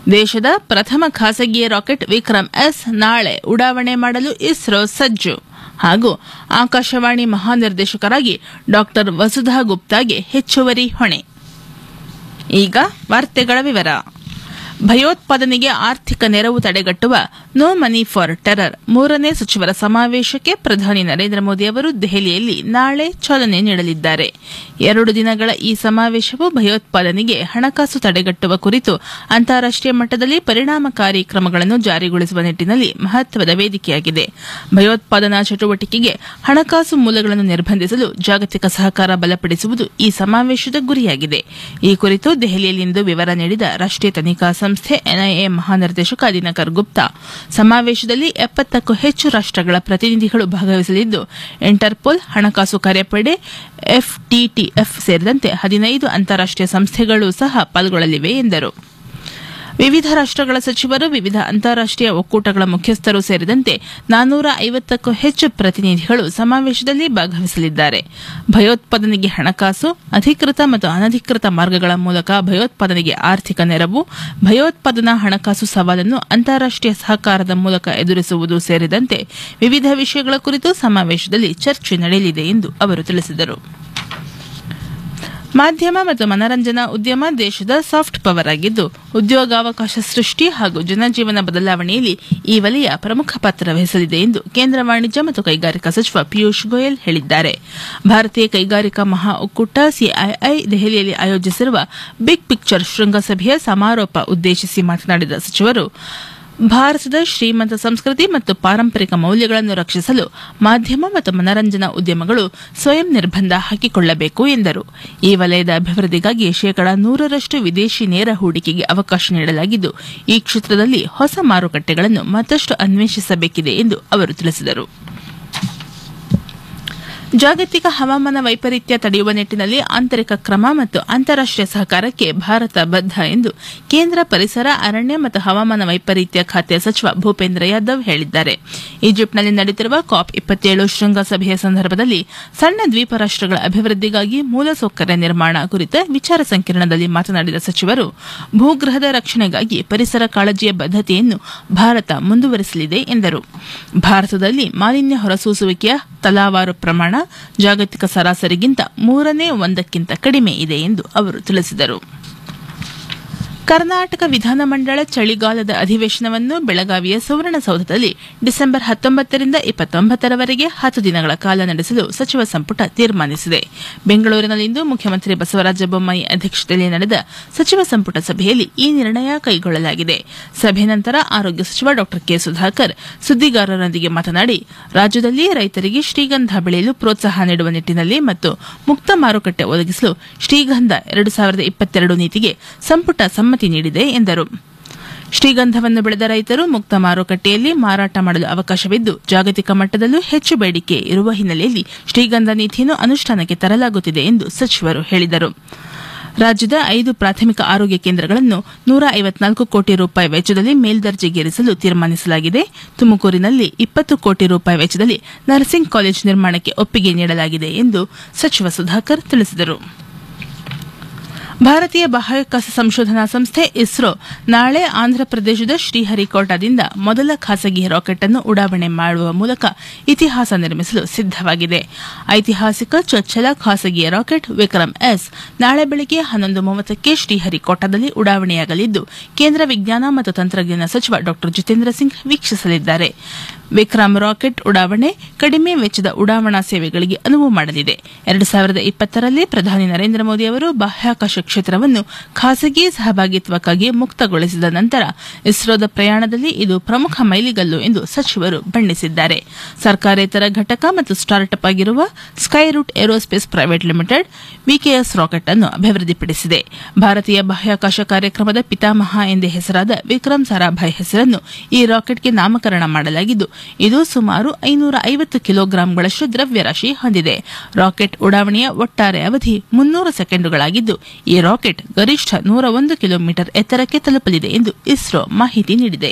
ದೇಶದ ಪ್ರಥಮ ಖಾಸಗಿ ರಾಕೆಟ್ ವಿಕ್ರಮ್ ಎಸ್ ನಾಳೆ ಉಡಾವಣೆ ಮಾಡಲು ಇಸ್ರೋ ಸಜ್ಜು ಹಾಗೂ ಆಕಾಶವಾಣಿ ಮಹಾನಿರ್ದೇಶಕರಾಗಿ ಡಾಕ್ಟರ್ ವಸುಧಾ ಗುಪ್ತಾಗೆ ಹೆಚ್ಚುವರಿ ಹೊಣೆ ಈಗ ವಾರ್ತೆಗಳ ವಿವರ ಭಯೋತ್ಪಾದನೆಗೆ ಆರ್ಥಿಕ ನೆರವು ತಡೆಗಟ್ಟುವ ನೋ ಮನಿ ಫಾರ್ ಟೆರರ್ ಮೂರನೇ ಸಚಿವರ ಸಮಾವೇಶಕ್ಕೆ ಪ್ರಧಾನಿ ನರೇಂದ್ರ ಮೋದಿ ಅವರು ದೆಹಲಿಯಲ್ಲಿ ನಾಳೆ ಚಾಲನೆ ನೀಡಲಿದ್ದಾರೆ ಎರಡು ದಿನಗಳ ಈ ಸಮಾವೇಶವು ಭಯೋತ್ಪಾದನೆಗೆ ಹಣಕಾಸು ತಡೆಗಟ್ಟುವ ಕುರಿತು ಅಂತಾರಾಷ್ಟೀಯ ಮಟ್ಟದಲ್ಲಿ ಪರಿಣಾಮಕಾರಿ ಕ್ರಮಗಳನ್ನು ಜಾರಿಗೊಳಿಸುವ ನಿಟ್ಟಿನಲ್ಲಿ ಮಹತ್ವದ ವೇದಿಕೆಯಾಗಿದೆ ಭಯೋತ್ಪಾದನಾ ಚಟುವಟಿಕೆಗೆ ಹಣಕಾಸು ಮೂಲಗಳನ್ನು ನಿರ್ಬಂಧಿಸಲು ಜಾಗತಿಕ ಸಹಕಾರ ಬಲಪಡಿಸುವುದು ಈ ಸಮಾವೇಶದ ಗುರಿಯಾಗಿದೆ ಈ ಕುರಿತು ದೆಹಲಿಯಲ್ಲಿಂದು ವಿವರ ನೀಡಿದ ರಾಷ್ಟೀಯ ತನಿಖಾ ಸಂಸ್ಥೆ ಎನ್ಐಎ ಮಹಾನಿರ್ದೇಶಕ ದಿನಕರ್ ಗುಪ್ತಾ ಸಮಾವೇಶದಲ್ಲಿ ಎಪ್ಪತ್ತಕ್ಕೂ ಹೆಚ್ಚು ರಾಷ್ಟಗಳ ಪ್ರತಿನಿಧಿಗಳು ಭಾಗವಹಿಸಲಿದ್ದು ಇಂಟರ್ಪೋಲ್ ಹಣಕಾಸು ಕಾರ್ಯಪಡೆ ಎಫ್ಟಿಟಿಎಫ್ ಸೇರಿದಂತೆ ಹದಿನೈದು ಅಂತಾರಾಷ್ಟೀಯ ಸಂಸ್ಥೆಗಳು ಸಹ ಪಾಲ್ಗೊಳ್ಳಲಿವೆ ಎಂದರು ವಿವಿಧ ರಾಷ್ಟಗಳ ಸಚಿವರು ವಿವಿಧ ಅಂತಾರಾಷ್ಟೀಯ ಒಕ್ಕೂಟಗಳ ಮುಖ್ಯಸ್ಥರು ಸೇರಿದಂತೆ ನಾನೂರ ಐವತ್ತಕ್ಕೂ ಹೆಚ್ಚು ಪ್ರತಿನಿಧಿಗಳು ಸಮಾವೇಶದಲ್ಲಿ ಭಾಗವಹಿಸಲಿದ್ದಾರೆ ಭಯೋತ್ಪಾದನೆಗೆ ಹಣಕಾಸು ಅಧಿಕೃತ ಮತ್ತು ಅನಧಿಕೃತ ಮಾರ್ಗಗಳ ಮೂಲಕ ಭಯೋತ್ಪಾದನೆಗೆ ಆರ್ಥಿಕ ನೆರವು ಭಯೋತ್ಪಾದನಾ ಹಣಕಾಸು ಸವಾಲನ್ನು ಅಂತಾರಾಷ್ಟೀಯ ಸಹಕಾರದ ಮೂಲಕ ಎದುರಿಸುವುದು ಸೇರಿದಂತೆ ವಿವಿಧ ವಿಷಯಗಳ ಕುರಿತು ಸಮಾವೇಶದಲ್ಲಿ ಚರ್ಚೆ ನಡೆಯಲಿದೆ ಎಂದು ಅವರು ತಿಳಿಸಿದರು ಮಾಧ್ಯಮ ಮತ್ತು ಮನರಂಜನಾ ಉದ್ಯಮ ದೇಶದ ಸಾಫ್ಟ್ ಪವರ್ ಆಗಿದ್ದು ಉದ್ಯೋಗಾವಕಾಶ ಸೃಷ್ಟಿ ಹಾಗೂ ಜನಜೀವನ ಬದಲಾವಣೆಯಲ್ಲಿ ಈ ವಲಯ ಪ್ರಮುಖ ಪಾತ್ರ ವಹಿಸಲಿದೆ ಎಂದು ಕೇಂದ್ರ ವಾಣಿಜ್ಯ ಮತ್ತು ಕೈಗಾರಿಕಾ ಸಚಿವ ಪಿಯೂಷ್ ಗೋಯಲ್ ಹೇಳಿದ್ದಾರೆ ಭಾರತೀಯ ಕೈಗಾರಿಕಾ ಮಹಾ ಒಕ್ಕೂಟ ಸಿಐಐ ದೆಹಲಿಯಲ್ಲಿ ಆಯೋಜಿಸಿರುವ ಬಿಗ್ ಪಿಕ್ಚರ್ ಶೃಂಗಸಭೆಯ ಸಮಾರೋಪ ಉದ್ದೇಶಿಸಿ ಮಾತನಾಡಿದ ಸಚಿವರು ಭಾರತದ ಶ್ರೀಮಂತ ಸಂಸ್ಕೃತಿ ಮತ್ತು ಪಾರಂಪರಿಕ ಮೌಲ್ಯಗಳನ್ನು ರಕ್ಷಿಸಲು ಮಾಧ್ಯಮ ಮತ್ತು ಮನರಂಜನಾ ಉದ್ಯಮಗಳು ಸ್ವಯಂ ನಿರ್ಬಂಧ ಹಾಕಿಕೊಳ್ಳಬೇಕು ಎಂದರು ಈ ವಲಯದ ಅಭಿವೃದ್ಧಿಗಾಗಿ ಶೇಕಡಾ ನೂರರಷ್ಟು ವಿದೇಶಿ ನೇರ ಹೂಡಿಕೆಗೆ ಅವಕಾಶ ನೀಡಲಾಗಿದ್ದು ಈ ಕ್ಷೇತ್ರದಲ್ಲಿ ಹೊಸ ಮಾರುಕಟ್ಟೆಗಳನ್ನು ಮತ್ತಷ್ಟು ಅನ್ವೇಷಿಸಬೇಕಿದೆ ಎಂದು ಅವರು ತಿಳಿಸಿದರು ಜಾಗತಿಕ ಹವಾಮಾನ ವೈಪರೀತ್ಯ ತಡೆಯುವ ನಿಟ್ಟಿನಲ್ಲಿ ಆಂತರಿಕ ಕ್ರಮ ಮತ್ತು ಅಂತಾರಾಷ್ಟೀಯ ಸಹಕಾರಕ್ಕೆ ಭಾರತ ಬದ್ಧ ಎಂದು ಕೇಂದ್ರ ಪರಿಸರ ಅರಣ್ಯ ಮತ್ತು ಹವಾಮಾನ ವೈಪರೀತ್ಯ ಖಾತೆ ಸಚಿವ ಭೂಪೇಂದ್ರ ಯಾದವ್ ಹೇಳಿದ್ದಾರೆ ಈಜಿಪ್ಟ್ನಲ್ಲಿ ನಡೆಯುತ್ತಿರುವ ಕಾಪ್ ಇಪ್ಪತ್ತೇಳು ಶೃಂಗಸಭೆಯ ಸಂದರ್ಭದಲ್ಲಿ ಸಣ್ಣ ದ್ವೀಪ ರಾಷ್ಟಗಳ ಅಭಿವೃದ್ಧಿಗಾಗಿ ಮೂಲಸೌಕರ್ಯ ನಿರ್ಮಾಣ ಕುರಿತ ವಿಚಾರ ಸಂಕಿರಣದಲ್ಲಿ ಮಾತನಾಡಿದ ಸಚಿವರು ಭೂಗ್ರಹದ ರಕ್ಷಣೆಗಾಗಿ ಪರಿಸರ ಕಾಳಜಿಯ ಬದ್ಧತೆಯನ್ನು ಭಾರತ ಮುಂದುವರೆಸಲಿದೆ ಎಂದರು ಭಾರತದಲ್ಲಿ ಮಾಲಿನ್ಯ ಹೊರಸೂಸುವಿಕೆಯ ತಲಾವಾರು ಪ್ರಮಾಣ ಜಾಗತಿಕ ಸರಾಸರಿಗಿಂತ ಮೂರನೇ ಒಂದಕ್ಕಿಂತ ಕಡಿಮೆ ಇದೆ ಎಂದು ಅವರು ತಿಳಿಸಿದರು ಕರ್ನಾಟಕ ವಿಧಾನಮಂಡಲ ಚಳಿಗಾಲದ ಅಧಿವೇಶನವನ್ನು ಬೆಳಗಾವಿಯ ಸುವರ್ಣಸೌಧದಲ್ಲಿ ಡಿಸೆಂಬರ್ ಹತ್ತೊಂಬತ್ತರಿಂದ ಇಪ್ಪತ್ತೊಂಬತ್ತರವರೆಗೆ ಹತ್ತು ದಿನಗಳ ಕಾಲ ನಡೆಸಲು ಸಚಿವ ಸಂಪುಟ ತೀರ್ಮಾನಿಸಿದೆ ಬೆಂಗಳೂರಿನಲ್ಲಿಂದು ಮುಖ್ಯಮಂತ್ರಿ ಬಸವರಾಜ ಬೊಮ್ಮಾಯಿ ಅಧ್ಯಕ್ಷತೆಯಲ್ಲಿ ನಡೆದ ಸಚಿವ ಸಂಪುಟ ಸಭೆಯಲ್ಲಿ ಈ ನಿರ್ಣಯ ಕೈಗೊಳ್ಳಲಾಗಿದೆ ಸಭೆ ನಂತರ ಆರೋಗ್ಯ ಸಚಿವ ಡಾ ಕೆ ಸುಧಾಕರ್ ಸುದ್ದಿಗಾರರೊಂದಿಗೆ ಮಾತನಾಡಿ ರಾಜ್ಯದಲ್ಲಿ ರೈತರಿಗೆ ಶ್ರೀಗಂಧ ಬೆಳೆಯಲು ಪ್ರೋತ್ಸಾಹ ನೀಡುವ ನಿಟ್ಟಿನಲ್ಲಿ ಮತ್ತು ಮುಕ್ತ ಮಾರುಕಟ್ಟೆ ಒದಗಿಸಲು ಶ್ರೀಗಂಧ ಎರಡು ಸಾವಿರದ ಇಪ್ಪತ್ತೆರಡು ನೀತಿಗೆ ಸಂಪುಟ ಸಮ್ಮತಿ ನೀಡಿದೆ ಎಂದರು ಶ್ರೀಗಂಧವನ್ನು ಬೆಳೆದ ರೈತರು ಮುಕ್ತ ಮಾರುಕಟ್ಟೆಯಲ್ಲಿ ಮಾರಾಟ ಮಾಡಲು ಅವಕಾಶವಿದ್ದು ಜಾಗತಿಕ ಮಟ್ಟದಲ್ಲೂ ಹೆಚ್ಚು ಬೇಡಿಕೆ ಇರುವ ಹಿನ್ನೆಲೆಯಲ್ಲಿ ಶ್ರೀಗಂಧ ನೀತಿಯನ್ನು ಅನುಷ್ಠಾನಕ್ಕೆ ತರಲಾಗುತ್ತಿದೆ ಎಂದು ಸಚಿವರು ಹೇಳಿದರು ರಾಜ್ಯದ ಐದು ಪ್ರಾಥಮಿಕ ಆರೋಗ್ಯ ಕೇಂದ್ರಗಳನ್ನು ನೂರ ಐವತ್ನಾಲ್ಕು ಕೋಟಿ ರೂಪಾಯಿ ವೆಚ್ಚದಲ್ಲಿ ಮೇಲ್ದರ್ಜೆಗೇರಿಸಲು ತೀರ್ಮಾನಿಸಲಾಗಿದೆ ತುಮಕೂರಿನಲ್ಲಿ ಇಪ್ಪತ್ತು ಕೋಟಿ ರೂಪಾಯಿ ವೆಚ್ಚದಲ್ಲಿ ನರ್ಸಿಂಗ್ ಕಾಲೇಜು ನಿರ್ಮಾಣಕ್ಕೆ ಒಪ್ಪಿಗೆ ನೀಡಲಾಗಿದೆ ಎಂದು ಸಚಿವ ಸುಧಾಕರ್ ತಿಳಿಸಿದರು ಭಾರತೀಯ ಬಾಹ್ಯಾಕಾಶ ಸಂಶೋಧನಾ ಸಂಸ್ಥೆ ಇಸ್ರೋ ನಾಳೆ ಆಂಧ್ರಪ್ರದೇಶದ ಶ್ರೀಹರಿಕೋಟಾದಿಂದ ಮೊದಲ ಖಾಸಗಿ ರಾಕೆಟ್ ಅನ್ನು ಉಡಾವಣೆ ಮಾಡುವ ಮೂಲಕ ಇತಿಹಾಸ ನಿರ್ಮಿಸಲು ಸಿದ್ದವಾಗಿದೆ ಐತಿಹಾಸಿಕ ಚೊಚ್ಚಲ ಖಾಸಗಿ ರಾಕೆಟ್ ವಿಕ್ರಮ್ ಎಸ್ ನಾಳೆ ಬೆಳಗ್ಗೆ ಹನ್ನೊಂದು ಮೂವತ್ತಕ್ಕೆ ಶ್ರೀಹರಿಕೋಟಾದಲ್ಲಿ ಉಡಾವಣೆಯಾಗಲಿದ್ದು ಕೇಂದ್ರ ವಿಜ್ಞಾನ ಮತ್ತು ತಂತ್ರಜ್ಞಾನ ಸಚಿವ ಡಾ ಜಿತೇಂದ್ರ ಸಿಂಗ್ ವೀಕ್ಷಿಸಲಿದ್ದಾರೆ ವಿಕ್ರಮ್ ರಾಕೆಟ್ ಉಡಾವಣೆ ಕಡಿಮೆ ವೆಚ್ಚದ ಉಡಾವಣಾ ಸೇವೆಗಳಿಗೆ ಅನುವು ಮಾಡಲಿದೆ ಎರಡು ಸಾವಿರದ ಇಪ್ಪತ್ತರಲ್ಲಿ ಪ್ರಧಾನಿ ನರೇಂದ್ರ ಮೋದಿ ಅವರು ಬಾಹ್ಯಾಕಾಶ ಕ್ಷೇತ್ರವನ್ನು ಖಾಸಗಿ ಸಹಭಾಗಿತ್ವಕ್ಕಾಗಿ ಮುಕ್ತಗೊಳಿಸಿದ ನಂತರ ಇಸ್ರೋದ ಪ್ರಯಾಣದಲ್ಲಿ ಇದು ಪ್ರಮುಖ ಮೈಲಿಗಲ್ಲು ಎಂದು ಸಚಿವರು ಬಣ್ಣಿಸಿದ್ದಾರೆ ಸರ್ಕಾರೇತರ ಘಟಕ ಮತ್ತು ಸ್ಟಾರ್ಟ್ಅಪ್ ಆಗಿರುವ Skyroot Aerospace private limited VKS rocket ಅನ್ನು ಅಭಿವೃದ್ಧಿಪಡಿಸಿದೆ ಭಾರತೀಯ ಬಾಹ್ಯಾಕಾಶ ಕಾರ್ಯಕ್ರಮದ ಪಿತಾಮಹ ಎಂದೇ ಹೆಸರಾದ ವಿಕ್ರಮ್ ಸಾರಾಭಾಯ್ ಹೆಸರನ್ನು ಈ ರಾಕೆಟ್ಗೆ ನಾಮಕರಣ ಮಾಡಲಾಗಿದ್ದು ಇದು ಸುಮಾರು ಐನೂರ ಐವತ್ತು ಕಿಲೋಗ್ರಾಂಗಳಷ್ಟು ದ್ರವ್ಯರಾಶಿ ಹೊಂದಿದೆ ರಾಕೆಟ್ ಉಡಾವಣೆಯ ಒಟ್ಟಾರೆ ಅವಧಿ ಮುನ್ನೂರು ಸೆಕೆಂಡುಗಳಾಗಿದ್ದು ಈ ರಾಕೆಟ್ ಗರಿಷ್ಠ ನೂರ ಒಂದು ಕಿಲೋಮೀಟರ್ ಎತ್ತರಕ್ಕೆ ತಲುಪಲಿದೆ ಎಂದು ಇಸ್ರೋ ಮಾಹಿತಿ ನೀಡಿದೆ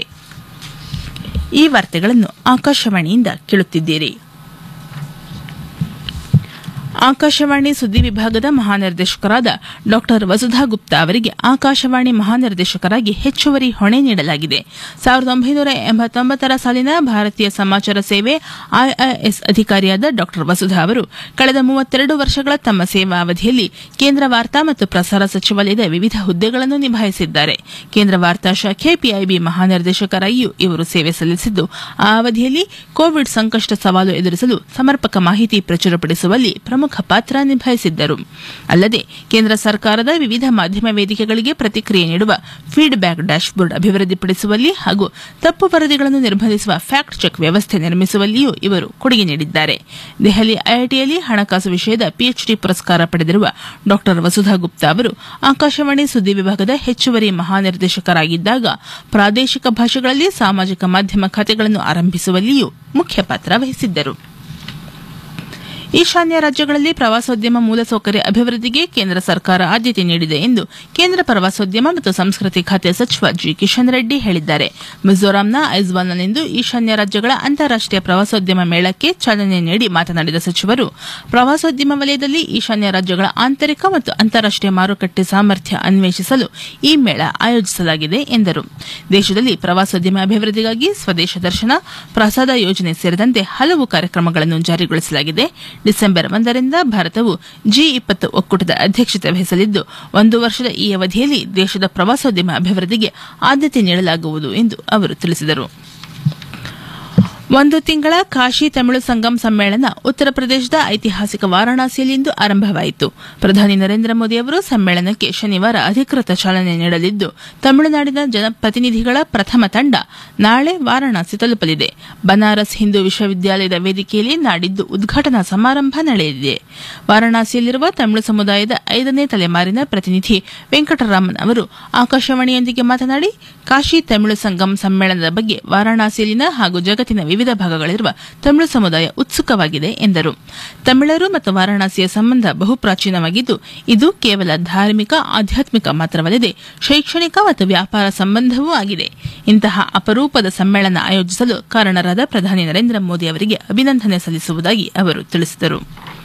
ಈ ವಾರ್ತೆಗಳನ್ನು ಆಕಾಶವಾಣಿಯಿಂದ ಕೇಳುತ್ತಿದ್ದೀರಿ ಆಕಾಶವಾಣಿ ಸುದ್ದಿ ವಿಭಾಗದ ಮಹಾನಿರ್ದೇಶಕರಾದ ಡಾಕ್ಟರ್ ವಸುಧಾ ಗುಪ್ತಾ ಅವರಿಗೆ ಆಕಾಶವಾಣಿ ಮಹಾನಿರ್ದೇಶಕರಾಗಿ ಹೆಚ್ಚುವರಿ ಹೊಣೆ ನೀಡಲಾಗಿದೆ ಸಾವಿರದ ಒಂಬೈನೂರ ಎಂಬತ್ತೊಂಬತ್ತರ ಸಾಲಿನ ಭಾರತೀಯ ಸಮಾಚಾರ ಸೇವೆ ಐಐಎಸ್ ಅಧಿಕಾರಿಯಾದ ಡಾಕ್ಟರ್ ವಸುಧಾ ಅವರು ಕಳೆದ ಮೂವತ್ತೆರಡು ವರ್ಷಗಳ ತಮ್ಮ ಸೇವಾ ಅವಧಿಯಲ್ಲಿ ಕೇಂದ್ರ ವಾರ್ತಾ ಮತ್ತು ಪ್ರಸಾರ ಸಚಿವಾಲಯದ ವಿವಿಧ ಹುದ್ದೆಗಳನ್ನು ನಿಭಾಯಿಸಿದ್ದಾರೆ ಕೇಂದ್ರ ವಾರ್ತಾ ಶಾಖೆ ಪಿಐಬಿ ಮಹಾನಿರ್ದೇಶಕರಾಗಿಯೂ ಇವರು ಸೇವೆ ಸಲ್ಲಿಸಿದ್ದು ಆ ಅವಧಿಯಲ್ಲಿ ಕೋವಿಡ್ ಸಂಕಷ್ಟ ಸವಾಲು ಎದುರಿಸಲು ಸಮರ್ಪಕ ಮಾಹಿತಿ ಪ್ರಚುರಪಡಿಸುವಲ್ಲಿ ಪ್ರಮುಖ ಪಾತ್ರ ನಿಭಾಯಿಸಿದ್ದರು ಅಲ್ಲದೆ ಕೇಂದ್ರ ಸರ್ಕಾರದ ವಿವಿಧ ಮಾಧ್ಯಮ ವೇದಿಕೆಗಳಿಗೆ ಪ್ರತಿಕ್ರಿಯೆ ನೀಡುವ ಫೀಡ್ಬ್ಯಾಕ್ ಡ್ಯಾಶ್ಬೋರ್ಡ್ ಅಭಿವೃದ್ಧಿಪಡಿಸುವಲ್ಲಿ ಹಾಗೂ ತಪ್ಪು ವರದಿಗಳನ್ನು ನಿರ್ಬಂಧಿಸುವ ಫ್ಯಾಕ್ಟ್ ಚೆಕ್ ವ್ಯವಸ್ಥೆ ನಿರ್ಮಿಸುವಲ್ಲಿಯೂ ಇವರು ಕೊಡುಗೆ ನೀಡಿದ್ದಾರೆ ದೆಹಲಿ ಐಐಟಿಯಲ್ಲಿ ಹಣಕಾಸು ವಿಷಯದ ಪಿಎಚ್ಡಿ ಪುರಸ್ಕಾರ ಪಡೆದಿರುವ ಡಾಕ್ಟರ್ ವಸುಧಾ ಗುಪ್ತಾ ಅವರು ಆಕಾಶವಾಣಿ ಸುದ್ದಿ ವಿಭಾಗದ ಹೆಚ್ಚುವರಿ ಮಹಾನಿರ್ದೇಶಕರಾಗಿದ್ದಾಗ ಪ್ರಾದೇಶಿಕ ಭಾಷೆಗಳಲ್ಲಿ ಸಾಮಾಜಿಕ ಮಾಧ್ಯಮ ಖಾತೆಗಳನ್ನು ಆರಂಭಿಸುವಲ್ಲಿಯೂ ಮುಖ್ಯ ಪಾತ್ರ ವಹಿಸಿದ್ದರು ಈಶಾನ್ಯ ರಾಜ್ಯಗಳಲ್ಲಿ ಪ್ರವಾಸೋದ್ಯಮ ಮೂಲಸೌಕರ್ಯ ಅಭಿವೃದ್ಧಿಗೆ ಕೇಂದ್ರ ಸರ್ಕಾರ ಆದ್ಯತೆ ನೀಡಿದೆ ಎಂದು ಕೇಂದ್ರ ಪ್ರವಾಸೋದ್ಯಮ ಮತ್ತು ಸಂಸ್ಕೃತಿ ಖಾತೆ ಸಚಿವ ಜಿ ಕಿಶನ್ ರೆಡ್ಡಿ ಹೇಳಿದ್ದಾರೆ ಮಿಜೋರಾಂನ ಐಜ್ವಾಲ್ನಲ್ಲಿಂದು ಈಶಾನ್ಯ ರಾಜ್ಯಗಳ ಅಂತಾರಾಷ್ಟೀಯ ಪ್ರವಾಸೋದ್ಯಮ ಮೇಳಕ್ಕೆ ಚಾಲನೆ ನೀಡಿ ಮಾತನಾಡಿದ ಸಚಿವರು ಪ್ರವಾಸೋದ್ಯಮ ವಲಯದಲ್ಲಿ ಈಶಾನ್ಯ ರಾಜ್ಯಗಳ ಆಂತರಿಕ ಮತ್ತು ಅಂತಾರಾಷ್ಟೀಯ ಮಾರುಕಟ್ಟೆ ಸಾಮರ್ಥ್ಯ ಅನ್ವೇಷಿಸಲು ಈ ಮೇಳ ಆಯೋಜಿಸಲಾಗಿದೆ ಎಂದರು ದೇಶದಲ್ಲಿ ಪ್ರವಾಸೋದ್ಯಮ ಅಭಿವೃದ್ಧಿಗಾಗಿ ಸ್ವದೇಶ ದರ್ಶನ ಪ್ರಸಾದ ಯೋಜನೆ ಸೇರಿದಂತೆ ಹಲವು ಕಾರ್ಯಕ್ರಮಗಳನ್ನು ಜಾರಿಗೊಳಿಸಲಾಗಿದೆ ಡಿಸೆಂಬರ್ ಒಂದರಿಂದ ಭಾರತವು ಜಿ ಇಪ್ಪತ್ತು ಒಕ್ಕೂಟದ ಅಧ್ಯಕ್ಷತೆ ವಹಿಸಲಿದ್ದು ಒಂದು ವರ್ಷದ ಈ ಅವಧಿಯಲ್ಲಿ ದೇಶದ ಪ್ರವಾಸೋದ್ಯಮ ಅಭಿವೃದ್ಧಿಗೆ ಆದ್ಯತೆ ನೀಡಲಾಗುವುದು ಎಂದು ಅವರು ತಿಳಿಸಿದರು ಒಂದು ತಿಂಗಳ ಕಾಶಿ ತಮಿಳು ಸಂಗಮ್ ಸಮ್ಮೇಳನ ಉತ್ತರ ಪ್ರದೇಶದ ಐತಿಹಾಸಿಕ ವಾರಾಣಸಿಯಲ್ಲಿಂದು ಆರಂಭವಾಯಿತು ಪ್ರಧಾನಿ ನರೇಂದ್ರ ಮೋದಿ ಅವರು ಸಮ್ಮೇಳನಕ್ಕೆ ಶನಿವಾರ ಅಧಿಕೃತ ಚಾಲನೆ ನೀಡಲಿದ್ದು ತಮಿಳುನಾಡಿನ ಜನಪ್ರತಿನಿಧಿಗಳ ಪ್ರಥಮ ತಂಡ ನಾಳೆ ವಾರಾಣಸಿ ತಲುಪಲಿದೆ ಬನಾರಸ್ ಹಿಂದೂ ವಿಶ್ವವಿದ್ಯಾಲಯದ ವೇದಿಕೆಯಲ್ಲಿ ನಾಡಿದ್ದು ಉದ್ಘಾಟನಾ ಸಮಾರಂಭ ನಡೆಯಲಿದೆ ವಾರಾಣಸಿಯಲ್ಲಿರುವ ತಮಿಳು ಸಮುದಾಯದ ಐದನೇ ತಲೆಮಾರಿನ ಪ್ರತಿನಿಧಿ ವೆಂಕಟರಾಮನ್ ಅವರು ಆಕಾಶವಾಣಿಯೊಂದಿಗೆ ಮಾತನಾಡಿ ಕಾಶಿ ತಮಿಳು ಸಂಗಮ್ ಸಮ್ಮೇಳನದ ಬಗ್ಗೆ ವಾರಾಣಸಿಯಲ್ಲಿನ ಹಾಗೂ ಜಗತ್ತಿನ ವಿವಿಧ ಭಾಗಗಳಿರುವ ತಮಿಳು ಸಮುದಾಯ ಉತ್ಸುಕವಾಗಿದೆ ಎಂದರು ತಮಿಳರು ಮತ್ತು ವಾರಾಣಸಿಯ ಸಂಬಂಧ ಬಹುಪ್ರಾಚೀನವಾಗಿದ್ದು ಇದು ಕೇವಲ ಧಾರ್ಮಿಕ ಆಧ್ಯಾತ್ಮಿಕ ಮಾತ್ರವಲ್ಲದೆ ಶೈಕ್ಷಣಿಕ ಮತ್ತು ವ್ಯಾಪಾರ ಸಂಬಂಧವೂ ಆಗಿದೆ ಇಂತಹ ಅಪರೂಪದ ಸಮ್ಮೇಳನ ಆಯೋಜಿಸಲು ಕಾರಣರಾದ ಪ್ರಧಾನಿ ನರೇಂದ್ರ ಮೋದಿ ಅವರಿಗೆ ಅಭಿನಂದನೆ ಸಲ್ಲಿಸುವುದಾಗಿ ಅವರು ತಿಳಿಸಿದರು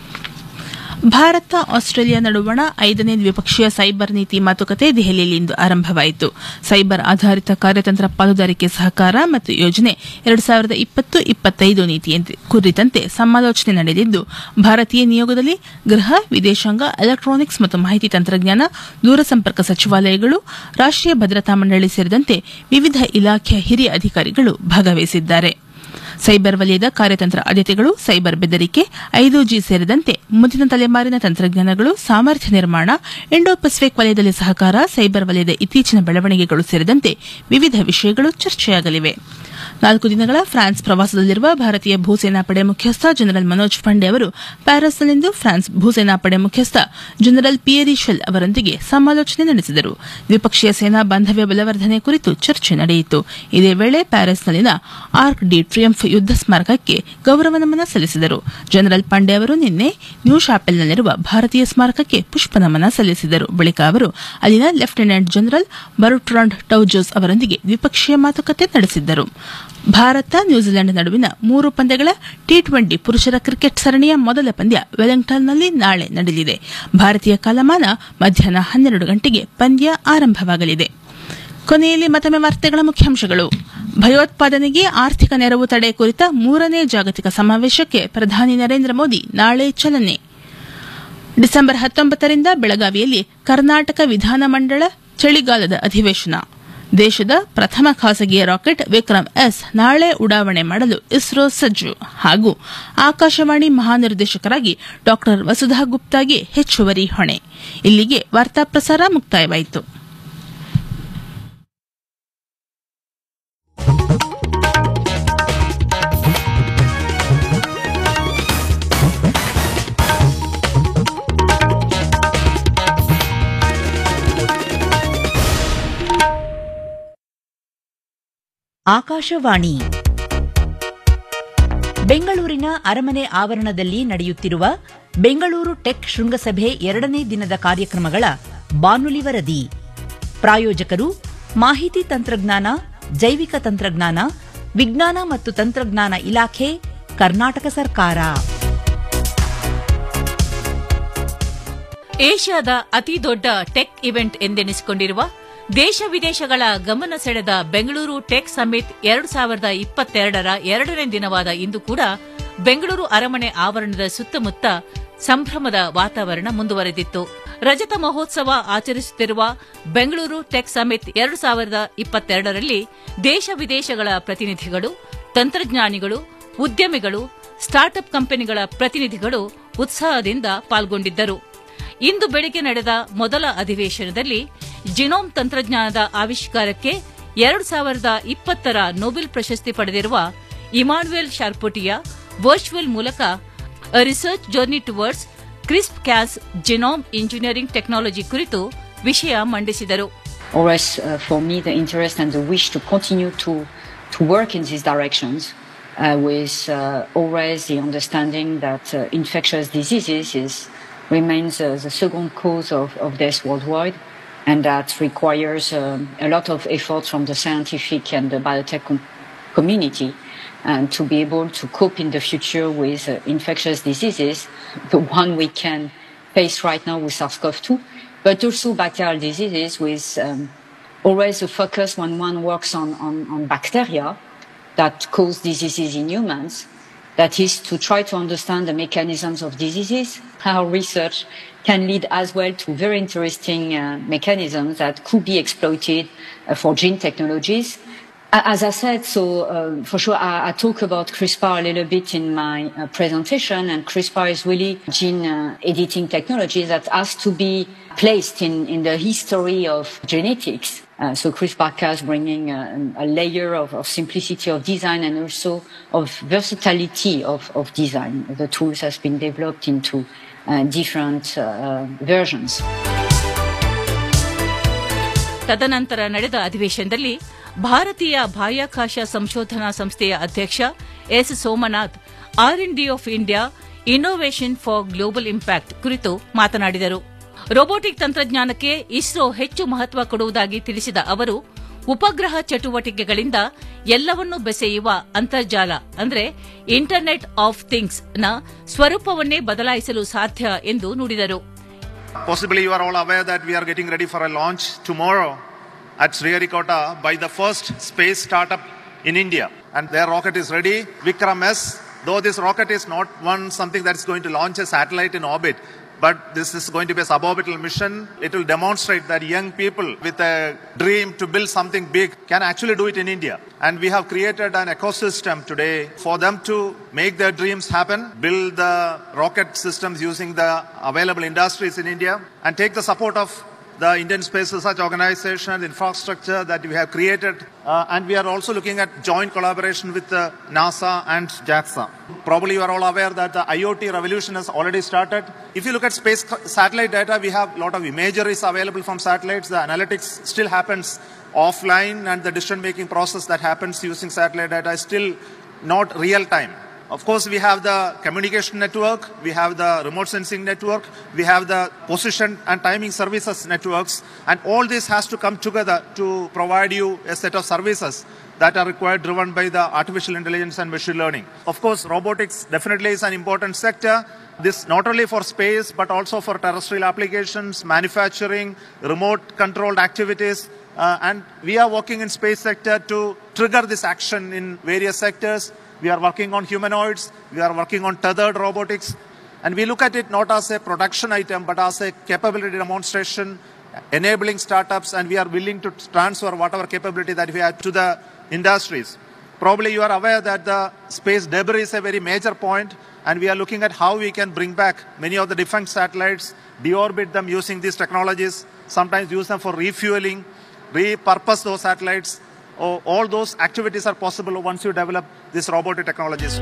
ಭಾರತ ಆಸ್ಟ್ರೇಲಿಯಾ ನಡುವಣ ಐದನೇ ದ್ವಿಪಕ್ಷೀಯ ಸೈಬರ್ ನೀತಿ ಮಾತುಕತೆ ದೆಹಲಿಯಲ್ಲಿಂದು ಆರಂಭವಾಯಿತು ಸೈಬರ್ ಆಧಾರಿತ ಕಾರ್ಯತಂತ್ರ ಪಾಲುದಾರಿಕೆ ಸಹಕಾರ ಮತ್ತು ಯೋಜನೆ ಎರಡು ಸಾವಿರದ ಇಪ್ಪತ್ತು ಇಪ್ಪತ್ತೈದು ನೀತಿ ಕುರಿತಂತೆ ಸಮಾಲೋಚನೆ ನಡೆದಿದ್ದು ಭಾರತೀಯ ನಿಯೋಗದಲ್ಲಿ ಗೃಹ ವಿದೇಶಾಂಗ ಎಲೆಕ್ಟ್ರಾನಿಕ್ಸ್ ಮತ್ತು ಮಾಹಿತಿ ತಂತ್ರಜ್ಞಾನ ದೂರಸಂಪರ್ಕ ಸಚಿವಾಲಯಗಳು ರಾಷ್ಟೀಯ ಭದ್ರತಾ ಮಂಡಳಿ ಸೇರಿದಂತೆ ವಿವಿಧ ಇಲಾಖೆಯ ಹಿರಿಯ ಅಧಿಕಾರಿಗಳು ಭಾಗವಹಿಸಿದ್ದಾರೆ ಸೈಬರ್ ವಲಯದ ಕಾರ್ಯತಂತ್ರ ಆದ್ಯತೆಗಳು ಸೈಬರ್ ಬೆದರಿಕೆ ಐದು ಜಿ ಸೇರಿದಂತೆ ಮುಂದಿನ ತಲೆಮಾರಿನ ತಂತ್ರಜ್ಞಾನಗಳು ಸಾಮರ್ಥ್ಯ ನಿರ್ಮಾಣ ಇಂಡೋ ಪೆಸಿಫಿಕ್ ವಲಯದಲ್ಲಿ ಸಹಕಾರ ಸೈಬರ್ ವಲಯದ ಇತ್ತೀಚಿನ ಬೆಳವಣಿಗೆಗಳು ಸೇರಿದಂತೆ ವಿವಿಧ ವಿಷಯಗಳು ಚರ್ಚೆಯಾಗಲಿವೆ ನಾಲ್ಕು ದಿನಗಳ ಫ್ರಾನ್ಸ್ ಪ್ರವಾಸದಲ್ಲಿರುವ ಭಾರತೀಯ ಭೂಸೇನಾ ಪಡೆ ಮುಖ್ಯಸ್ಥ ಜನರಲ್ ಮನೋಜ್ ಪಾಂಡೆ ಅವರು ಪ್ಯಾರಿಸ್ನಲ್ಲಿಂದು ಫ್ರಾನ್ಸ್ ಭೂಸೇನಾ ಪಡೆ ಮುಖ್ಯಸ್ಥ ಜನರಲ್ ಪಿಯರಿ ಶೆಲ್ ಅವರೊಂದಿಗೆ ಸಮಾಲೋಚನೆ ನಡೆಸಿದರು ದ್ವಿಪಕ್ಷೀಯ ಸೇನಾ ಬಾಂಧವ್ಯ ಬಲವರ್ಧನೆ ಕುರಿತು ಚರ್ಚೆ ನಡೆಯಿತು ಇದೇ ವೇಳೆ ಪ್ಯಾರಿಸ್ನಲ್ಲಿನ ಆರ್ಕ್ ಡಿ ಟ್ರಿಯಂಫ್ ಯುದ್ಧ ಸ್ಮಾರಕಕ್ಕೆ ಗೌರವ ನಮನ ಸಲ್ಲಿಸಿದರು ಜನರಲ್ ಪಾಂಡೆ ಅವರು ನಿನ್ನೆ ನ್ಯೂ ಶಾಪೆಲ್ನಲ್ಲಿರುವ ಭಾರತೀಯ ಸ್ಮಾರಕಕ್ಕೆ ಪುಷ್ಪ ನಮನ ಸಲ್ಲಿಸಿದರು ಬಳಿಕ ಅವರು ಅಲ್ಲಿನ ಲೆಫ್ಟಿನೆಂಟ್ ಜನರಲ್ ಬರುಟ್ರಾಂಡ್ ಟೌಜೋಸ್ ಅವರೊಂದಿಗೆ ದ್ವಿಪಕ್ಷೀಯ ಮಾತುಕತೆ ನಡೆಸಿದ್ದರು ಭಾರತ ನ್ಯೂಜಿಲೆಂಡ್ ನಡುವಿನ ಮೂರು ಪಂದ್ಯಗಳ ಟಿ ಟ್ವೆಂಟಿ ಪುರುಷರ ಕ್ರಿಕೆಟ್ ಸರಣಿಯ ಮೊದಲ ಪಂದ್ಯ ವೆಲಿಂಗ್ಟನ್ನಲ್ಲಿ ನಾಳೆ ನಡೆಯಲಿದೆ ಭಾರತೀಯ ಕಾಲಮಾನ ಮಧ್ಯಾಹ್ನ ಹನ್ನೆರಡು ಗಂಟೆಗೆ ಪಂದ್ಯ ಆರಂಭವಾಗಲಿದೆ ಕೊನೆಯಲ್ಲಿ ಮತ್ತೊಮ್ಮೆ ವಾರ್ತೆಗಳ ಮುಖ್ಯಾಂಶಗಳು ಭಯೋತ್ಪಾದನೆಗೆ ಆರ್ಥಿಕ ನೆರವು ತಡೆ ಕುರಿತ ಮೂರನೇ ಜಾಗತಿಕ ಸಮಾವೇಶಕ್ಕೆ ಪ್ರಧಾನಿ ನರೇಂದ್ರ ಮೋದಿ ನಾಳೆ ಚಾಲನೆ ಡಿಸೆಂಬರ್ ಹತ್ತೊಂಬತ್ತರಿಂದ ಬೆಳಗಾವಿಯಲ್ಲಿ ಕರ್ನಾಟಕ ವಿಧಾನಮಂಡಲ ಚಳಿಗಾಲದ ಅಧಿವೇಶನ ದೇಶದ ಪ್ರಥಮ ಖಾಸಗಿಯ ರಾಕೆಟ್ ವಿಕ್ರಮ್ ಎಸ್ ನಾಳೆ ಉಡಾವಣೆ ಮಾಡಲು ಇಸ್ರೋ ಸಜ್ಜು ಹಾಗೂ ಆಕಾಶವಾಣಿ ಮಹಾನಿರ್ದೇಶಕರಾಗಿ ಡಾ ವಸುಧಾ ಗುಪ್ತಾಗೆ ಹೆಚ್ಚುವರಿ ಹೊಣೆ ಇಲ್ಲಿಗೆ ವಾರ್ತಾ ಪ್ರಸಾರ ಮುಕ್ತಾಯವಾಯಿತು ಆಕಾಶವಾಣಿ ಬೆಂಗಳೂರಿನ ಅರಮನೆ ಆವರಣದಲ್ಲಿ ನಡೆಯುತ್ತಿರುವ ಬೆಂಗಳೂರು ಟೆಕ್ ಶೃಂಗಸಭೆ ಎರಡನೇ ದಿನದ ಕಾರ್ಯಕ್ರಮಗಳ ಬಾನುಲಿ ವರದಿ ಪ್ರಾಯೋಜಕರು ಮಾಹಿತಿ ತಂತ್ರಜ್ಞಾನ ಜೈವಿಕ ತಂತ್ರಜ್ಞಾನ ವಿಜ್ಞಾನ ಮತ್ತು ತಂತ್ರಜ್ಞಾನ ಇಲಾಖೆ ಕರ್ನಾಟಕ ಸರ್ಕಾರ ಏಷ್ಯಾದ ಅತಿ ದೊಡ್ಡ ಟೆಕ್ ಇವೆಂಟ್ ಎಂದೆನಿಸಿಕೊಂಡಿರುವ ದೇಶ ವಿದೇಶಗಳ ಗಮನ ಸೆಳೆದ ಬೆಂಗಳೂರು ಟೆಕ್ ಸಮಿಟ್ ಎರಡು ಸಾವಿರದ ಇಪ್ಪತ್ತೆರಡರ ಎರಡನೇ ದಿನವಾದ ಇಂದು ಕೂಡ ಬೆಂಗಳೂರು ಅರಮನೆ ಆವರಣದ ಸುತ್ತಮುತ್ತ ಸಂಭ್ರಮದ ವಾತಾವರಣ ಮುಂದುವರೆದಿತ್ತು ರಜತ ಮಹೋತ್ಸವ ಆಚರಿಸುತ್ತಿರುವ ಬೆಂಗಳೂರು ಟೆಕ್ ಸಮಿಟ್ ಎರಡು ಸಾವಿರದ ಇಪ್ಪತ್ತೆರಡರಲ್ಲಿ ದೇಶ ವಿದೇಶಗಳ ಪ್ರತಿನಿಧಿಗಳು ತಂತ್ರಜ್ಞಾನಿಗಳು ಉದ್ಯಮಿಗಳು ಸ್ಟಾರ್ಟ್ಅಪ್ ಕಂಪನಿಗಳ ಪ್ರತಿನಿಧಿಗಳು ಉತ್ಸಾಹದಿಂದ ಪಾಲ್ಗೊಂಡಿದ್ದರು ಇಂದು ಬೆಳಿಗ್ಗೆ ನಡೆದ ಮೊದಲ ಅಧಿವೇಶನದಲ್ಲಿ ಜಿನೋಮ್ ತಂತ್ರಜ್ಞಾನದ ಆವಿಷ್ಕಾರಕ್ಕೆ ಎರಡು ಸಾವಿರದ ಇಪ್ಪತ್ತರ ನೊಬೆಲ್ ಪ್ರಶಸ್ತಿ ಪಡೆದಿರುವ ಇಮಾನ್ಯುಯಲ್ ಶಾರ್ಪೋಟಿಯಾ ವರ್ಚುವಲ್ ಮೂಲಕ research journey towards CRISPR Cas genome engineering technology ಕುರಿತು ವಿಷಯ ಮಂಡಿಸಿದರು always uh, for me the interest and the wish to continue to to work in these directions uh, with uh, always the understanding that uh, infectious diseases is remains uh, the second cause of, of death worldwide and that requires um, a lot of effort from the scientific and the biotech com- community and to be able to cope in the future with uh, infectious diseases, the one we can face right now with SARS-CoV-2, but also bacterial diseases with um, always a focus when one works on, on, on bacteria that cause diseases in humans. That is to try to understand the mechanisms of diseases. Our research can lead as well to very interesting uh, mechanisms that could be exploited uh, for gene technologies. A- As I said, so um, for sure, I, I talk about CRISPR a little bit in my uh, presentation, and CRISPR is really gene uh, editing technology that has to be placed in, in the history of genetics. Uh, so CRISPR-Cas bringing uh, a layer of, of simplicity of design and also of versatility of, of design. The tools has been developed into uh, different uh, versions. ತದನಂತರ ನಡೆದ ಅಧಿವೇಶನದಲ್ಲಿ ಭಾರತೀಯ ಬಾಹ್ಯಾಕಾಶ ಸಂಶೋಧನಾ ಸಂಸ್ಥೆಯ ಅಧ್ಯಕ್ಷ S Somanath R D of India innovation for global impact ಕುರಿತು ಮಾತನಾಡಿದರು ರೋಬೋಟಿಕ್ ತಂತ್ರಜ್ಞಾನಕ್ಕೆ ಇಸ್ರೋ ಹೆಚ್ಚು ಮಹತ್ವ ಕೊಡುವುದಾಗಿ ತಿಳಿಸಿದ ಅವರು ಉಪಗ್ರಹ ಚಟುವಟಿಕೆಗಳಿಂದ ಎಲ್ಲವನ್ನೂ ಬೆಸೆಯುವ ಅಂತರ್ಜಾಲ ಅಂದರೆ ಇಂಟರ್ನೆಟ್ ಆಫ್ ಥಿಂಗ್ಸ್ ನ ಸ್ವರೂಪವನ್ನೇ ಬದಲಾಯಿಸಲು ಸಾಧ್ಯ ಎಂದು ನುಡಿದರು Possibly you are all aware that we are getting ready for a launch tomorrow at Sriharikota by the first space startup in India. And their rocket is ready, Vikram S. Though this rocket is not one something that is going to launch a satellite in orbit, but this is going to be a suborbital mission. It will demonstrate that young people with a dream to build something big can actually do it in India. And we have created an ecosystem today for them to make their dreams happen, build the rocket systems using the available industries in India, and take the support of the Indian Space Research Organization, the infrastructure that we have created, uh, and we are also looking at joint collaboration with uh, NASA and JAXA. Probably you are all aware that the IoT revolution has already started. If you look at space co- satellite data, we have a lot of imageries available from satellites. The analytics still happens offline, and the decision-making process that happens using satellite data is still not real time. Of course, we have the communication network, we have the remote sensing network, we have the position and timing services networks, and all this has to come together to provide you a set of services that are required driven by the artificial intelligence and machine learning. Of course, robotics definitely is an important sector. This not only for space but also for terrestrial applications, manufacturing, remote controlled activities, uh, and we are working in space sector to trigger this action in various sectors. We are working on humanoids, we are working on tethered robotics, and we look at it not as a production item but as a capability demonstration, enabling startups, and we are willing to transfer whatever capability that we have to the industries. Probably you are aware that the space debris is a very major point, and we are looking at how we can bring back many of the defense satellites, deorbit them using these technologies, sometimes use them for refueling, repurpose those satellites. Oh, all those activities are possible once you develop these robotic technologies.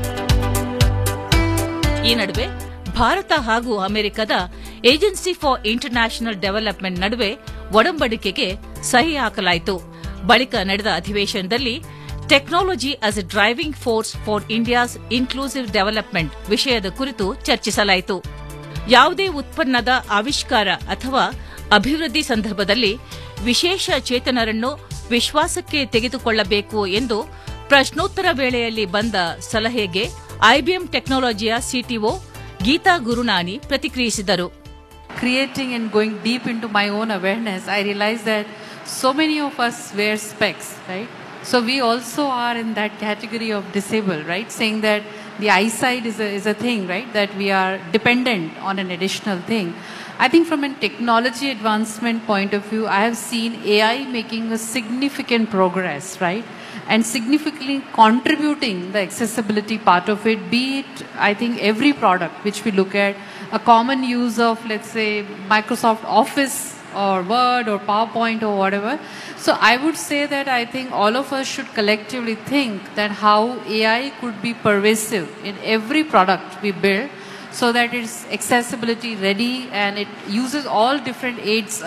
ಈ ನಡುವೆ ಭಾರತ ಹಾಗೂ ಅಮೆರಿಕದ agency for international development ನಡುವೆ ಒಡಂಬಡಿಕೆಗೆ ಸಹಿ ಹಾಕಲಾಯಿತು ಬಳಿಕ ನಡೆದ ಅಧಿವೇಶನದಲ್ಲಿ technology as a driving force for India's inclusive development ವಿಷಯದ ಕುರಿತು ಚರ್ಚಿಸಲಾಯಿತು ಯಾವುದೇ ಉತ್ಪನ್ನದ ಆವಿಷ್ಕಾರ ಅಥವಾ ಅಭಿವೃದ್ಧಿ ಸಂದರ್ಭದಲ್ಲಿ ವಿಶೇಷ ಚೇತನರನ್ನು ವಿಶ್ವಾಸಕ್ಕೆ ತೆಗೆದುಕೊಳ್ಳಬೇಕು ಎಂದು ಪ್ರಶ್ನೋತ್ತರ ವೇಳೆಯಲ್ಲಿ ಬಂದ ಸಲಹೆಗೆ ಐಬಿಎಂ ಟೆಕ್ನಾಲಜಿಯ ಸಿಟಿಒ ಗೀತಾ ಗುರುನಾನಿ ಪ್ರತಿಕ್ರಿಯಿಸಿದರು creating and going deep into my own awareness, I realized that so many of us wear specs, right? So we also are in that category of disabled, right? Saying that the eyesight is a, is a thing, right? That we are dependent on an additional thing. I think from a technology advancement point of view, I have seen AI making a significant progress, right? And significantly contributing the accessibility part of it, be it, I think, every product which we look at, a common use of, let's say, Microsoft Office or Word or PowerPoint or whatever. So I would say that I think all of us should collectively think that how AI could be pervasive in every product we build so that it's accessibility ready and it uses all different aids